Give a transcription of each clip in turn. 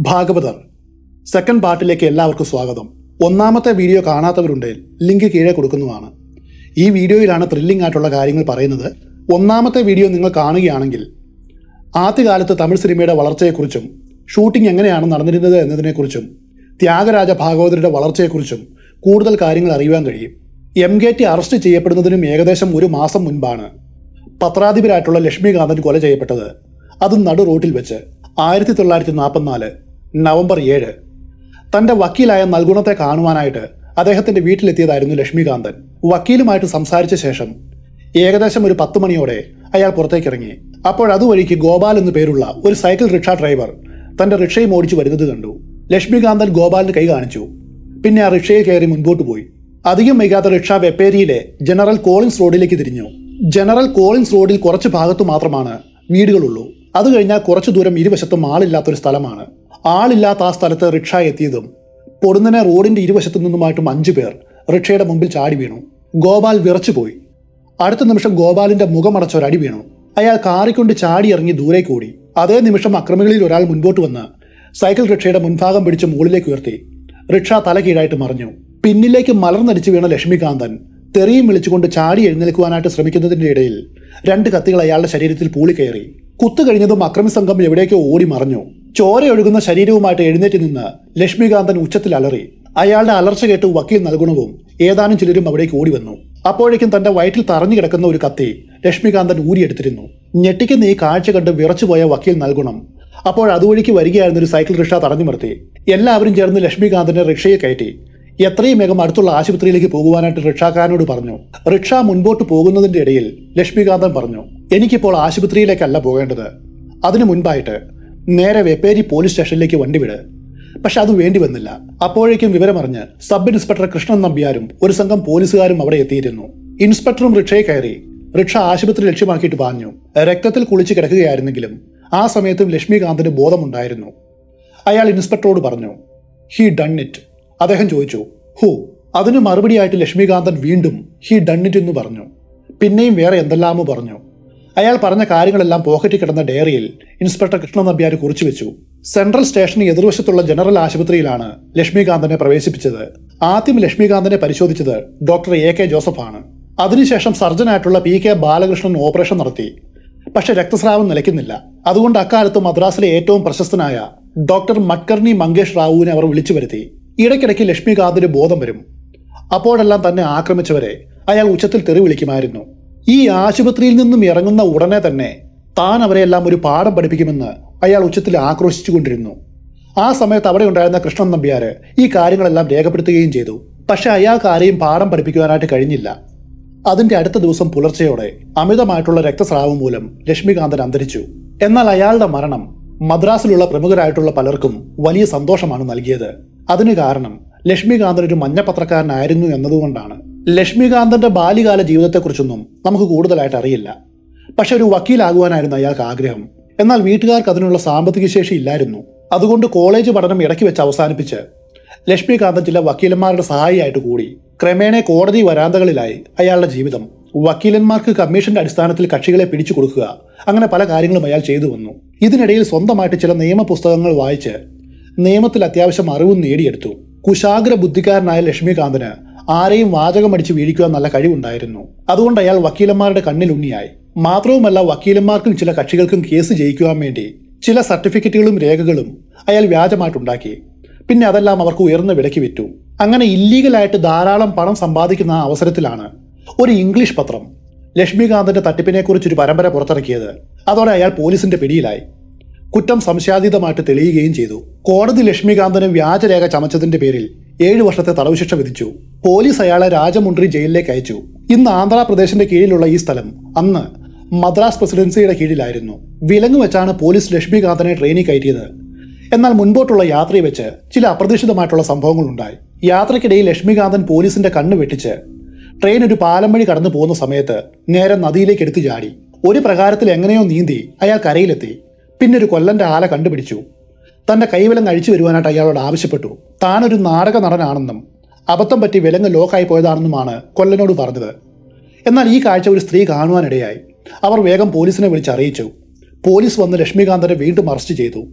Bhagavathar second പാർട്ടിലേക്ക് എല്ലാവർക്കും സ്വാഗതം ഒന്നാമത്തെ വീഡിയോ കാണാത്തവരുണ്ടെങ്കിൽ ലിങ്ക് കീഴെ കൊടുക്കുന്നതാണ് ഈ വീഡിയോയിലാണ് ത്രില്ലിംഗ് ആയിട്ടുള്ള കാര്യങ്ങൾ പറയുന്നത് ഒന്നാമത്തെ വീഡിയോ നിങ്ങൾ കാണുകയാണെങ്കിൽ ആദ്യകാലത്ത് തമിഴ് സിനിമയുടെ വളർച്ചയെക്കുറിച്ചും ഷൂട്ടിംഗ് എങ്ങനെയാണ് നടന്നിരുന്നത് എന്നതിനെക്കുറിച്ചും ത്യാഗരാജ ഭാഗവതരുടെ വളർച്ചയെക്കുറിച്ചും കൂടുതൽ കാര്യങ്ങൾ അറിയുവാൻ കഴിയും എം കെ ടി അറസ്റ്റ് ചെയ്യപ്പെടുന്നതിനും ഏകദേശം ഒരു മാസം മുൻപാണ് പത്രാധിപരായിട്ടുള്ള ലക്ഷ്മികാന്തൻ കൊല ചെയ്യപ്പെട്ടത് അതും നടു റോട്ടിൽ വെച്ച് ആയിരത്തി തൊള്ളായിരത്തി നാൽപ്പത്തിനാല് നവംബർ ഏഴ് തന്റെ വക്കീലായ നൽഗുണത്തെ കാണുവാനായിട്ട് അദ്ദേഹത്തിന്റെ വീട്ടിലെത്തിയതായിരുന്നു ലക്ഷ്മികാന്തൻ വക്കീലുമായിട്ട് സംസാരിച്ച ശേഷം ഏകദേശം ഒരു പത്ത് മണിയോടെ അയാൾ പുറത്തേക്കിറങ്ങി അപ്പോൾ അതുവഴിക്ക് ഗോപാൽ എന്നു പേരുള്ള ഒരു സൈക്കിൾ റിക്ഷ ഡ്രൈവർ തന്റെ റിക്ഷയും ഓടിച്ചു വരുന്നത് കണ്ടു ലക്ഷ്മികാന്തൻ ഗോപാലിന് കൈ കാണിച്ചു പിന്നെ ആ റിക്ഷയിൽ കയറി മുൻപോട്ട് പോയി അധികം വൈകാതെ റിക്ഷ വെപ്പേരിയിലെ ജനറൽ കോളിൻസ് റോഡിലേക്ക് തിരിഞ്ഞു ജനറൽ കോളിൻസ് റോഡിൽ കുറച്ച് ഭാഗത്തു മാത്രമാണ് വീടുകളുള്ളൂ അത് കഴിഞ്ഞാൽ കുറച്ചു ദൂരം ഇരുവശത്തും ആളില്ലാത്തൊരു സ്ഥലമാണ് ആളില്ലാത്ത ആ സ്ഥലത്ത് റിക്ഷ എത്തിയതും പൊടുന്നനെ റോഡിന്റെ ഇരുവശത്തു നിന്നുമായിട്ടും അഞ്ചു പേർ റിക്ഷയുടെ മുമ്പിൽ ചാടി വീണു ഗോപാൽ വിറച്ചുപോയി അടുത്ത നിമിഷം ഗോപാലിന്റെ മുഖമടച്ച ഒരടി വീണു അയാൾ കാറിക്കൊണ്ട് ചാടി ഇറങ്ങി ദൂരേക്ക് ഓടി അതേ നിമിഷം അക്രമികളിൽ ഒരാൾ മുൻപോട്ട് വന്ന് സൈക്കിൾ റിക്ഷയുടെ മുൻഭാഗം പിടിച്ച് മുകളിലേക്ക് ഉയർത്തി റിക്ഷ തല കീഴായിട്ട് മറിഞ്ഞു പിന്നിലേക്ക് മലർന്നടിച്ചു വീണ ലക്ഷ്മികാന്തൻ തെറിയും വിളിച്ചുകൊണ്ട് ചാടി എഴുന്നേൽക്കുവാനായിട്ട് ശ്രമിക്കുന്നതിന്റെ ഇടയിൽ രണ്ട് കത്തികൾ അയാളുടെ ശരീരത്തിൽ പൂളിക്കയറി കുത്തു കഴിഞ്ഞതും അക്രമി സംഘം എവിടേക്കോ ഓടി മറഞ്ഞു ചോരയൊഴുകുന്ന ശരീരവുമായിട്ട് എഴുന്നേറ്റ് നിന്ന് ലക്ഷ്മികാന്തൻ ഉച്ചത്തിൽ അലറി അയാളുടെ അലർച്ച കേട്ട് വക്കീൽ നൽകുണവും ഏതാനും ചിലരും അവിടേക്ക് ഓടി വന്നു അപ്പോഴേക്കും തന്റെ വയറ്റിൽ തറഞ്ഞു കിടക്കുന്ന ഒരു കത്തി ലക്ഷ്മികാന്തൻ ഊരിയെടുത്തിരുന്നു ഞെട്ടിക്കുന്ന ഈ കാഴ്ച കണ്ട് വിറച്ചുപോയ വക്കീൽ നൽകുണം അപ്പോൾ അതുവഴിക്ക് വരികയായിരുന്ന ഒരു സൈക്കിൾ റിക്ഷ തടഞ്ഞു നിർത്തി എല്ലാവരും ചേർന്ന് ലക്ഷ്മികാന്തനെ റിക്ഷയെ കയറ്റി എത്രയും വേഗം അടുത്തുള്ള ആശുപത്രിയിലേക്ക് പോകുവാനായിട്ട് റിക്ഷാക്കാരനോട് പറഞ്ഞു റിക്ഷ മുൻപോട്ട് പോകുന്നതിന്റെ ഇടയിൽ ലക്ഷ്മികാന്തൻ പറഞ്ഞു എനിക്കിപ്പോൾ ആശുപത്രിയിലേക്കല്ല പോകേണ്ടത് അതിനു മുൻപായിട്ട് നേരെ വെപ്പേരി പോലീസ് സ്റ്റേഷനിലേക്ക് വണ്ടി വിട് പക്ഷെ അത് വേണ്ടി വന്നില്ല അപ്പോഴേക്കും വിവരമറിഞ്ഞ് സബ് ഇൻസ്പെക്ടർ കൃഷ്ണൻ നമ്പ്യാരും ഒരു സംഘം പോലീസുകാരും അവിടെ എത്തിയിരുന്നു ഇൻസ്പെക്ടറും റിക്ഷയെ കയറി റിക്ഷ ആശുപത്രി ലക്ഷ്യമാക്കിയിട്ട് പാഞ്ഞു രക്തത്തിൽ കുളിച്ച് കിടക്കുകയായിരുന്നെങ്കിലും ആ സമയത്തും ലക്ഷ്മികാന്തിന് ബോധമുണ്ടായിരുന്നു അയാൾ ഇൻസ്പെക്ടറോട് പറഞ്ഞു ഹി ഡൺ ഇറ്റ് അദ്ദേഹം ചോദിച്ചു ഹൂ അതിന് മറുപടിയായിട്ട് ലക്ഷ്മികാന്തൻ വീണ്ടും ഹി ഡൺ ഇറ്റ് എന്ന് പറഞ്ഞു പിന്നെയും വേറെ എന്തെല്ലാമോ പറഞ്ഞു അയാൾ പറഞ്ഞ കാര്യങ്ങളെല്ലാം പോക്കറ്റിൽ കിടന്ന ഡയറിയിൽ ഇൻസ്പെക്ടർ കൃഷ്ണ നമ്പ്യാർ കുറിച്ചു വെച്ചു സെൻട്രൽ സ്റ്റേഷന് എതിർവശത്തുള്ള ജനറൽ ആശുപത്രിയിലാണ് ലക്ഷ്മികാന്തനെ പ്രവേശിപ്പിച്ചത് ആദ്യം ലക്ഷ്മികാന്തനെ പരിശോധിച്ചത് ഡോക്ടർ എ കെ ജോസഫാണ് അതിനുശേഷം സർജനായിട്ടുള്ള പി കെ ബാലകൃഷ്ണൻ ഓപ്പറേഷൻ നടത്തി പക്ഷെ രക്തസ്രാവം നിലയ്ക്കുന്നില്ല അതുകൊണ്ട് അക്കാലത്ത് മദ്രാസിലെ ഏറ്റവും പ്രശസ്തനായ ഡോക്ടർ മട്കർണി മങ്കേഷ് റാവുവിനെ അവർ വിളിച്ചു വരുത്തി ഇടയ്ക്കിടയ്ക്ക് ലക്ഷ്മികാന്തിന് ബോധം വരും അപ്പോഴെല്ലാം തന്നെ ആക്രമിച്ചവരെ അയാൾ ഉച്ചത്തിൽ തെറി വിളിക്കുമായിരുന്നു ഈ ആശുപത്രിയിൽ നിന്നും ഇറങ്ങുന്ന ഉടനെ തന്നെ താൻ അവരെയെല്ലാം ഒരു പാഠം പഠിപ്പിക്കുമെന്ന് അയാൾ ഉച്ചത്തിൽ ആക്രോശിച്ചുകൊണ്ടിരുന്നു ആ സമയത്ത് അവിടെ ഉണ്ടായിരുന്ന കൃഷ്ണൻ നമ്പ്യാര് ഈ കാര്യങ്ങളെല്ലാം രേഖപ്പെടുത്തുകയും ചെയ്തു പക്ഷെ അയാൾക്ക് ആരെയും പാഠം പഠിപ്പിക്കുവാനായിട്ട് കഴിഞ്ഞില്ല അതിന്റെ അടുത്ത ദിവസം പുലർച്ചെയോടെ അമിതമായിട്ടുള്ള രക്തസ്രാവം മൂലം ലക്ഷ്മികാന്തൻ അന്തരിച്ചു എന്നാൽ അയാളുടെ മരണം മദ്രാസിലുള്ള പ്രമുഖരായിട്ടുള്ള പലർക്കും വലിയ സന്തോഷമാണ് നൽകിയത് അതിന് കാരണം ലക്ഷ്മികാന്തൻ ഒരു മഞ്ഞപത്രക്കാരനായിരുന്നു എന്നതുകൊണ്ടാണ് ലക്ഷ്മികാന്തന്റെ ബാല്യകാല ജീവിതത്തെക്കുറിച്ചൊന്നും നമുക്ക് കൂടുതലായിട്ട് അറിയില്ല പക്ഷെ ഒരു വക്കീലാകുവാനായിരുന്നു അയാൾക്ക് ആഗ്രഹം എന്നാൽ വീട്ടുകാർക്ക് അതിനുള്ള സാമ്പത്തിക ശേഷി ഇല്ലായിരുന്നു അതുകൊണ്ട് കോളേജ് പഠനം ഇടയ്ക്ക് വെച്ച് അവസാനിപ്പിച്ച് ലക്ഷ്മികാന്തൻ ചില വക്കീലന്മാരുടെ സഹായിയായിട്ട് കൂടി ക്രമേണ കോടതി വരാന്തകളിലായി അയാളുടെ ജീവിതം വക്കീലന്മാർക്ക് കമ്മീഷന്റെ അടിസ്ഥാനത്തിൽ കക്ഷികളെ പിടിച്ചു കൊടുക്കുക അങ്ങനെ പല കാര്യങ്ങളും അയാൾ ചെയ്തു വന്നു ഇതിനിടയിൽ സ്വന്തമായിട്ട് ചില നിയമ പുസ്തകങ്ങൾ വായിച്ച് നിയമത്തിൽ അത്യാവശ്യം അറിവും നേടിയെടുത്തു കുശാഗ്ര ബുദ്ധിക്കാരനായ ലക്ഷ്മികാന്തന് ആരെയും വാചകമടിച്ച് വീഴിക്കുവാൻ നല്ല കഴിവുണ്ടായിരുന്നു അതുകൊണ്ട് അയാൾ വക്കീലന്മാരുടെ കണ്ണിലുണ്ണിയായി മാത്രവുമല്ല വക്കീലന്മാർക്കും ചില കക്ഷികൾക്കും കേസ് ജയിക്കുവാൻ വേണ്ടി ചില സർട്ടിഫിക്കറ്റുകളും രേഖകളും അയാൾ വ്യാജമായിട്ടുണ്ടാക്കി പിന്നെ അതെല്ലാം അവർക്ക് ഉയർന്ന വിലയ്ക്ക് വിറ്റു അങ്ങനെ ഇല്ലീഗലായിട്ട് ധാരാളം പണം സമ്പാദിക്കുന്ന ആ അവസരത്തിലാണ് ഒരു ഇംഗ്ലീഷ് പത്രം ലക്ഷ്മികാന്തന്റെ തട്ടിപ്പിനെക്കുറിച്ചൊരു പരമ്പര പുറത്തിറക്കിയത് അതോടെ അയാൾ പോലീസിന്റെ പിടിയിലായി കുറ്റം സംശയാതീതമായിട്ട് തെളിയുകയും ചെയ്തു കോടതി ലക്ഷ്മികാന്തന് വ്യാജരേഖ ചമച്ചതിന്റെ പേരിൽ ഏഴു വർഷത്തെ തടവ് ശിക്ഷ വിധിച്ചു പോലീസ് അയാളെ രാജമുണ്ട്രി ജയിലിലേക്ക് അയച്ചു ഇന്ന് ആന്ധ്രാപ്രദേശിന്റെ കീഴിലുള്ള ഈ സ്ഥലം അന്ന് മദ്രാസ് പ്രസിഡൻസിയുടെ കീഴിലായിരുന്നു വിലങ്ങ് വെച്ചാണ് പോലീസ് ലക്ഷ്മികാന്തനെ ട്രെയിനിൽ കയറ്റിയത് എന്നാൽ മുൻപോട്ടുള്ള യാത്രയിൽ വെച്ച് ചില അപ്രതീക്ഷിതമായിട്ടുള്ള സംഭവങ്ങൾ ഉണ്ടായി യാത്രയ്ക്കിടയിൽ ലക്ഷ്മികാന്തൻ പോലീസിന്റെ കണ്ണ് വെട്ടിച്ച് ട്രെയിൻ ഒരു പാലം വഴി കടന്നു പോകുന്ന സമയത്ത് നേരെ നദിയിലേക്ക് എടുത്തു ചാടി ഒരു പ്രകാരത്തിൽ എങ്ങനെയോ നീന്തി അയാൾ കരയിലെത്തി പിന്നെ ഒരു കൊല്ലന്റെ ആല കണ്ടുപിടിച്ചു തന്റെ കൈവിലങ്ങ് അഴിച്ചു വരുവാനായിട്ട് അയാളോട് ആവശ്യപ്പെട്ടു താനൊരു നാടക നടനാണെന്നും അബദ്ധം പറ്റി വിലങ്ങ് ലോക്കായി പോയതാണെന്നുമാണ് കൊല്ലനോട് പറഞ്ഞത് എന്നാൽ ഈ കാഴ്ച ഒരു സ്ത്രീ കാണുവാനിടയായി അവർ വേഗം പോലീസിനെ വിളിച്ച് അറിയിച്ചു പോലീസ് വന്ന് ലക്ഷ്മികാന്തനെ വീണ്ടും അറസ്റ്റ് ചെയ്തു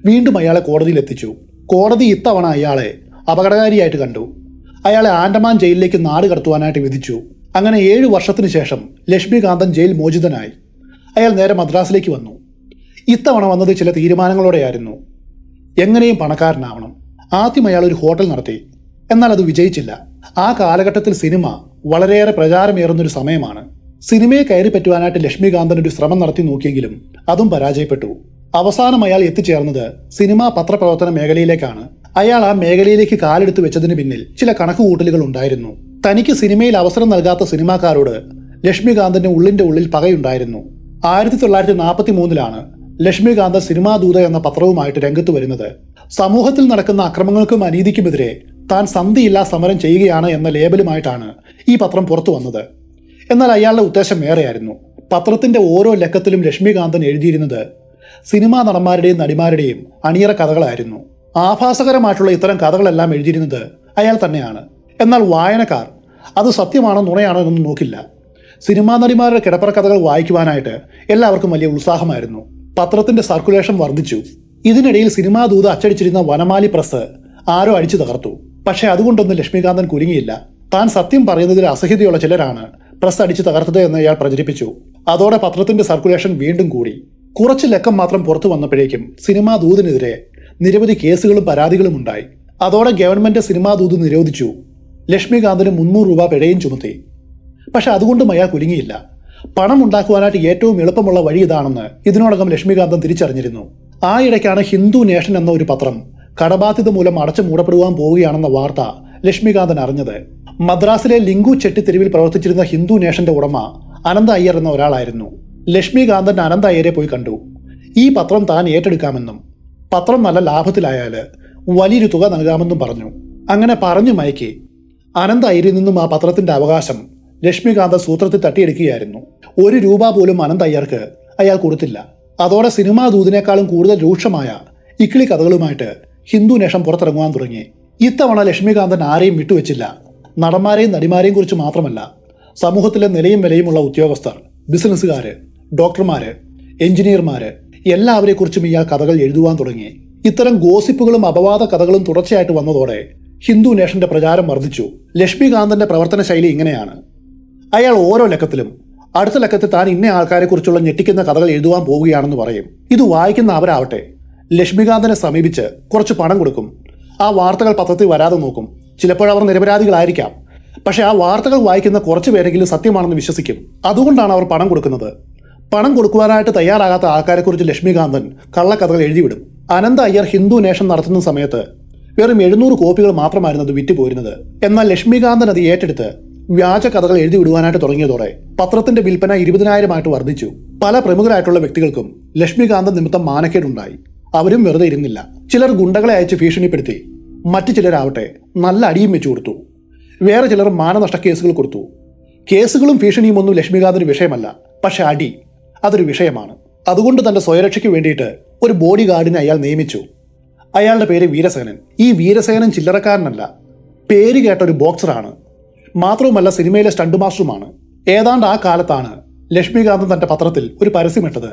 വീണ്ടും അയാളെ കോടതിയിൽ എത്തിച്ചു കോടതി ഇത്തവണ അയാളെ അപകടകാരിയായിട്ട് കണ്ടു അയാളെ ആൻഡമാൻ ജയിലിലേക്ക് നാട് കടത്തുവാനായിട്ട് വിധിച്ചു അങ്ങനെ ഏഴു വർഷത്തിനു ശേഷം ലക്ഷ്മികാന്തൻ ജയിൽ മോചിതനായി അയാൾ നേരെ മദ്രാസിലേക്ക് വന്നു ഇത്തവണ വന്നത് ചില തീരുമാനങ്ങളോടെയായിരുന്നു എങ്ങനെയും പണക്കാരനാവണം ആദ്യം അയാൾ ഒരു ഹോട്ടൽ നടത്തി എന്നാൽ അത് വിജയിച്ചില്ല ആ കാലഘട്ടത്തിൽ സിനിമ വളരെയേറെ പ്രചാരമേറുന്നൊരു സമയമാണ് സിനിമയെ കയറി പറ്റുവാനായിട്ട് ലക്ഷ്മികാന്തൻ ഒരു ശ്രമം നടത്തി നോക്കിയെങ്കിലും അതും പരാജയപ്പെട്ടു അവസാനം അയാൾ എത്തിച്ചേർന്നത് സിനിമാ പത്രപ്രവർത്തന മേഖലയിലേക്കാണ് അയാൾ ആ മേഖലയിലേക്ക് കാലെടുത്ത് വെച്ചതിന് പിന്നിൽ ചില കണക്കുകൂട്ടലുകൾ ഉണ്ടായിരുന്നു തനിക്ക് സിനിമയിൽ അവസരം നൽകാത്ത സിനിമാക്കാരോട് ലക്ഷ്മികാന്തന്റെ ഉള്ളിന്റെ ഉള്ളിൽ പകയുണ്ടായിരുന്നു ആയിരത്തി തൊള്ളായിരത്തി നാൽപ്പത്തി മൂന്നിലാണ് ലക്ഷ്മികാന്ത സിനിമാ ദൂത എന്ന പത്രവുമായിട്ട് രംഗത്ത് വരുന്നത് സമൂഹത്തിൽ നടക്കുന്ന അക്രമങ്ങൾക്കും അനീതിക്കുമെതിരെ താൻ സന്ധിയില്ലാ സമരം ചെയ്യുകയാണ് എന്ന ലേബലുമായിട്ടാണ് ഈ പത്രം പുറത്തു വന്നത് എന്നാൽ അയാളുടെ ഉദ്ദേശം വേറെയായിരുന്നു പത്രത്തിന്റെ ഓരോ ലക്കത്തിലും ലക്ഷ്മികാന്തൻ എഴുതിയിരുന്നത് സിനിമാ നടന്മാരുടെയും നടിമാരുടെയും അണിയറ കഥകളായിരുന്നു ആഭാസകരമായിട്ടുള്ള ഇത്തരം കഥകളെല്ലാം എഴുതിയിരുന്നത് അയാൾ തന്നെയാണ് എന്നാൽ വായനക്കാർ അത് സത്യമാണോ നുണയാണോ എന്നൊന്നും നോക്കില്ല സിനിമാ നടിമാരുടെ കിടപ്പറ കഥകൾ വായിക്കുവാനായിട്ട് എല്ലാവർക്കും വലിയ ഉത്സാഹമായിരുന്നു പത്രത്തിന്റെ സർക്കുലേഷൻ വർദ്ധിച്ചു ഇതിനിടയിൽ സിനിമാ ദൂത അച്ചടിച്ചിരുന്ന വനമാലി പ്രസ് ആരോ അടിച്ചു തകർത്തു പക്ഷേ അതുകൊണ്ടൊന്നും ലക്ഷ്മികാന്തൻ കുലുങ്ങിയില്ല താൻ സത്യം പറയുന്നതിൽ അസഹ്യതയുള്ള ചിലരാണ് പ്രസ് അടിച്ചു തകർത്തത് എന്ന് അയാൾ പ്രചരിപ്പിച്ചു അതോടെ പത്രത്തിന്റെ സർക്കുലേഷൻ വീണ്ടും കൂടി കുറച്ച് ലക്കം മാത്രം പുറത്തു വന്നപ്പോഴേക്കും സിനിമാ ദൂതിനെതിരെ നിരവധി കേസുകളും പരാതികളും ഉണ്ടായി അതോടെ ഗവൺമെന്റ് സിനിമാ ദൂത് നിരോധിച്ചു ലക്ഷ്മികാന്തിന് മുന്നൂറ് രൂപ പിഴയും ചുമത്തി പക്ഷെ അതുകൊണ്ടും അയാൾ കുലുങ്ങിയില്ല പണം ഉണ്ടാക്കുവാനായിട്ട് ഏറ്റവും എളുപ്പമുള്ള വഴി ഇതാണെന്ന് ഇതിനോടകം ലക്ഷ്മികാന്തൻ തിരിച്ചറിഞ്ഞിരുന്നു ആ ഇടയ്ക്കാണ് ഹിന്ദു നേഷൻ എന്ന ഒരു പത്രം കടബാധ്യത മൂലം അടച്ചു മൂടപ്പെടുവാൻ പോവുകയാണെന്ന വാർത്ത ലക്ഷ്മികാന്തൻ അറിഞ്ഞത് മദ്രാസിലെ ലിംഗു ചെട്ടിത്തെരുവിൽ പ്രവർത്തിച്ചിരുന്ന ഹിന്ദു നേഷന്റെ ഉടമ അനന്ത അയ്യർ എന്ന ഒരാളായിരുന്നു ലക്ഷ്മികാന്തൻ അനന്ത അയ്യരെ പോയി കണ്ടു ഈ പത്രം താൻ ഏറ്റെടുക്കാമെന്നും പത്രം നല്ല ലാഭത്തിലായാൽ വലിയൊരു തുക നൽകാമെന്നും പറഞ്ഞു അങ്ങനെ പറഞ്ഞു മയക്കി അനന്ത അയ്യരിൽ നിന്നും ആ പത്രത്തിന്റെ അവകാശം ലക്ഷ്മികാന്ത സൂത്രത്തിൽ തട്ടിയെടുക്കുകയായിരുന്നു ഒരു രൂപ പോലും അനന്ത അയ്യർക്ക് അയാൾ കൊടുത്തില്ല അതോടെ സിനിമാ ദൂതിനേക്കാളും കൂടുതൽ രൂക്ഷമായ ഇക്കിളി കഥകളുമായിട്ട് ഹിന്ദു നേഷം പുറത്തിറങ്ങുവാൻ തുടങ്ങി ഇത്തവണ ലക്ഷ്മികാന്തൻ ആരെയും വിട്ടുവെച്ചില്ല നടന്മാരെയും നടിമാരെയും കുറിച്ച് മാത്രമല്ല സമൂഹത്തിലെ നിലയും വിലയുമുള്ള ഉദ്യോഗസ്ഥർ ബിസിനസ്സുകാര് ഡോക്ടർമാര് എഞ്ചിനീയർമാര് എല്ലാവരെക്കുറിച്ചും ഇയാൾ കഥകൾ എഴുതുവാൻ തുടങ്ങി ഇത്തരം ഗോസിപ്പുകളും അപവാദ കഥകളും തുടർച്ചയായിട്ട് വന്നതോടെ ഹിന്ദു നേഷന്റെ പ്രചാരം വർദ്ധിച്ചു ലക്ഷ്മികാന്തന്റെ പ്രവർത്തന ശൈലി ഇങ്ങനെയാണ് അയാൾ ഓരോ ലക്കത്തിലും അടുത്ത ലക്കത്തിൽ താൻ ഇന്ന ആൾക്കാരെ കുറിച്ചുള്ള ഞെട്ടിക്കുന്ന കഥകൾ എഴുതുവാൻ പോവുകയാണെന്ന് പറയും ഇത് വായിക്കുന്ന അവരാവട്ടെ ലക്ഷ്മികാന്തനെ സമീപിച്ച് കുറച്ച് പണം കൊടുക്കും ആ വാർത്തകൾ പത്രത്തിൽ വരാതെ നോക്കും ചിലപ്പോൾ അവർ നിരപരാധികളായിരിക്കാം പക്ഷെ ആ വാർത്തകൾ വായിക്കുന്ന കുറച്ച് പേരെങ്കിലും സത്യമാണെന്ന് വിശ്വസിക്കും അതുകൊണ്ടാണ് അവർ പണം കൊടുക്കുന്നത് പണം കൊടുക്കുവാനായിട്ട് തയ്യാറാകാത്ത ആൾക്കാരെക്കുറിച്ച് ലക്ഷ്മികാന്തൻ കള്ളക്കഥകൾ എഴുതിവിടും അനന്ത അയ്യർ ഹിന്ദു നേഷൻ നടത്തുന്ന സമയത്ത് വെറും എഴുന്നൂറ് കോപ്പികൾ മാത്രമായിരുന്നു അത് വിറ്റുപോരുന്നത് എന്നാൽ ലക്ഷ്മികാന്തൻ അത് ഏറ്റെടുത്ത് വ്യാജ കഥകൾ എഴുതി വിടുവാനായിട്ട് തുടങ്ങിയതോടെ പത്രത്തിന്റെ വിൽപ്പന ഇരുപതിനായിരമായിട്ട് വർദ്ധിച്ചു പല പ്രമുഖരായിട്ടുള്ള വ്യക്തികൾക്കും ലക്ഷ്മികാന്തൻ നിമിത്തം മാനക്കേടുണ്ടായി അവരും വെറുതെ ഇരുന്നില്ല ചിലർ ഗുണ്ടകളെ അയച്ച് ഭീഷണിപ്പെടുത്തി മറ്റു ചിലരാവട്ടെ നല്ല അടിയും വെച്ചു കൊടുത്തു വേറെ ചിലർ മാനനഷ്ട കേസുകൾ കൊടുത്തു കേസുകളും ഭീഷണിയും ഒന്നും ലക്ഷ്മികാന്തിന് വിഷയമല്ല പക്ഷെ അടി അതൊരു വിഷയമാണ് അതുകൊണ്ട് തന്റെ സ്വയരക്ഷയ്ക്ക് വേണ്ടിയിട്ട് ഒരു ബോഡി ഗാർഡിനെ അയാൾ നിയമിച്ചു അയാളുടെ പേര് വീരസേനൻ ഈ വീരസേനൻ ചില്ലറക്കാരനല്ല പേര് കേട്ട ഒരു ബോക്സറാണ് മാത്രവുമല്ല സിനിമയിലെ സ്റ്റണ്ട് മാസ്റ്ററുമാണ് ഏതാണ്ട് ആ കാലത്താണ് ലക്ഷ്മികാന്തൻ തന്റെ പത്രത്തിൽ ഒരു പരസ്യമിട്ടത്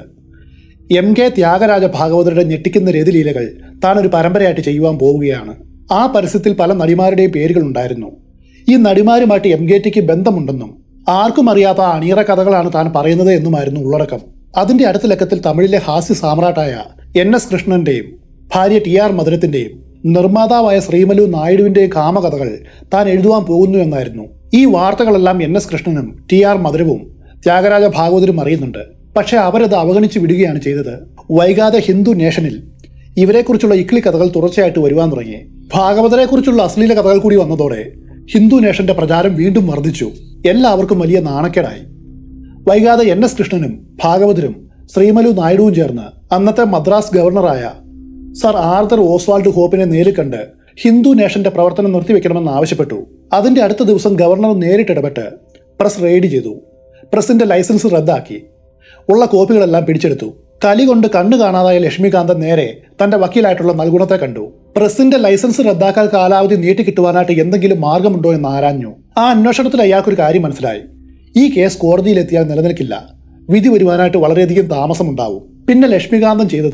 എം കെ ത്യാഗരാജ ഭാഗവതരുടെ ഞെട്ടിക്കുന്ന രതിലീലകൾ താൻ ഒരു പരമ്പരയായിട്ട് ചെയ്യുവാൻ പോവുകയാണ് ആ പരസ്യത്തിൽ പല നടിമാരുടെയും പേരുകൾ ഉണ്ടായിരുന്നു ഈ നടിമാരുമായിട്ട് എം കെ ടിക്ക് ബന്ധമുണ്ടെന്നും ആർക്കും അറിയാത്ത ആ അണിയറ കഥകളാണ് താൻ പറയുന്നത് എന്നുമായിരുന്നു ഉള്ളടക്കം അതിന്റെ അടുത്ത ലക്കത്തിൽ തമിഴിലെ ഹാസ്യ സാമ്രാട്ടായ എൻ എസ് കൃഷ്ണന്റെയും ഭാര്യ ടി ആർ മധുരത്തിന്റെയും നിർമ്മാതാവായ ശ്രീമലു നായിഡുവിന്റെയും കാമകഥകൾ താൻ എഴുതുവാൻ പോകുന്നു എന്നായിരുന്നു ഈ വാർത്തകളെല്ലാം എൻ എസ് കൃഷ്ണനും ടി ആർ മധുരവും ത്യാഗരാജ ഭാഗവതരും അറിയുന്നുണ്ട് പക്ഷെ അവരത് അവഗണിച്ച് വിടുകയാണ് ചെയ്തത് വൈകാതെ ഹിന്ദു നേഷനിൽ ഇവരെക്കുറിച്ചുള്ള ഇക്ലി കഥകൾ തുടർച്ചയായിട്ട് വരുവാൻ തുടങ്ങി ഭാഗവതരെക്കുറിച്ചുള്ള അശ്ലീല കഥകൾ കൂടി വന്നതോടെ ഹിന്ദു നേഷന്റെ പ്രചാരം വീണ്ടും വർദ്ധിച്ചു എല്ലാവർക്കും വലിയ നാണക്കേടായി വൈകാതെ എൻ എസ് കൃഷ്ണനും ഭാഗവതരും ശ്രീമലു നായിഡുവും ചേർന്ന് അന്നത്തെ മദ്രാസ് ഗവർണറായ സർ ആർതർ ഓസ്വാൾഡ് ഹോപ്പിനെ നേരിൽ കണ്ട് ഹിന്ദു നേഷന്റെ പ്രവർത്തനം നിർത്തിവെക്കണമെന്ന് ആവശ്യപ്പെട്ടു അതിന്റെ അടുത്ത ദിവസം ഗവർണർ നേരിട്ടിടപെട്ട് പ്രസ് റെയ്ഡ് ചെയ്തു പ്രസിന്റെ ലൈസൻസ് റദ്ദാക്കി ഉള്ള കോപ്പികളെല്ലാം പിടിച്ചെടുത്തു കലി കൊണ്ട് കണ്ണു കാണാതായ ലക്ഷ്മികാന്തൻ നേരെ തന്റെ വക്കീലായിട്ടുള്ള നൽഗുണത്തെ കണ്ടു പ്രസിന്റെ ലൈസൻസ് റദ്ദാക്കാൻ കാലാവധി നീട്ടിക്കിട്ടുവാനായിട്ട് എന്തെങ്കിലും മാർഗമുണ്ടോ എന്ന് ആരാഞ്ഞു ആ അന്വേഷണത്തിൽ അയാൾക്കൊരു കാര്യം മനസ്സിലായി ഈ കേസ് കോടതിയിലെത്തിയാൽ നിലനിൽക്കില്ല വിധി വരുവാനായിട്ട് വളരെയധികം താമസമുണ്ടാവും പിന്നെ ലക്ഷ്മികാന്തൻ ചെയ്തത്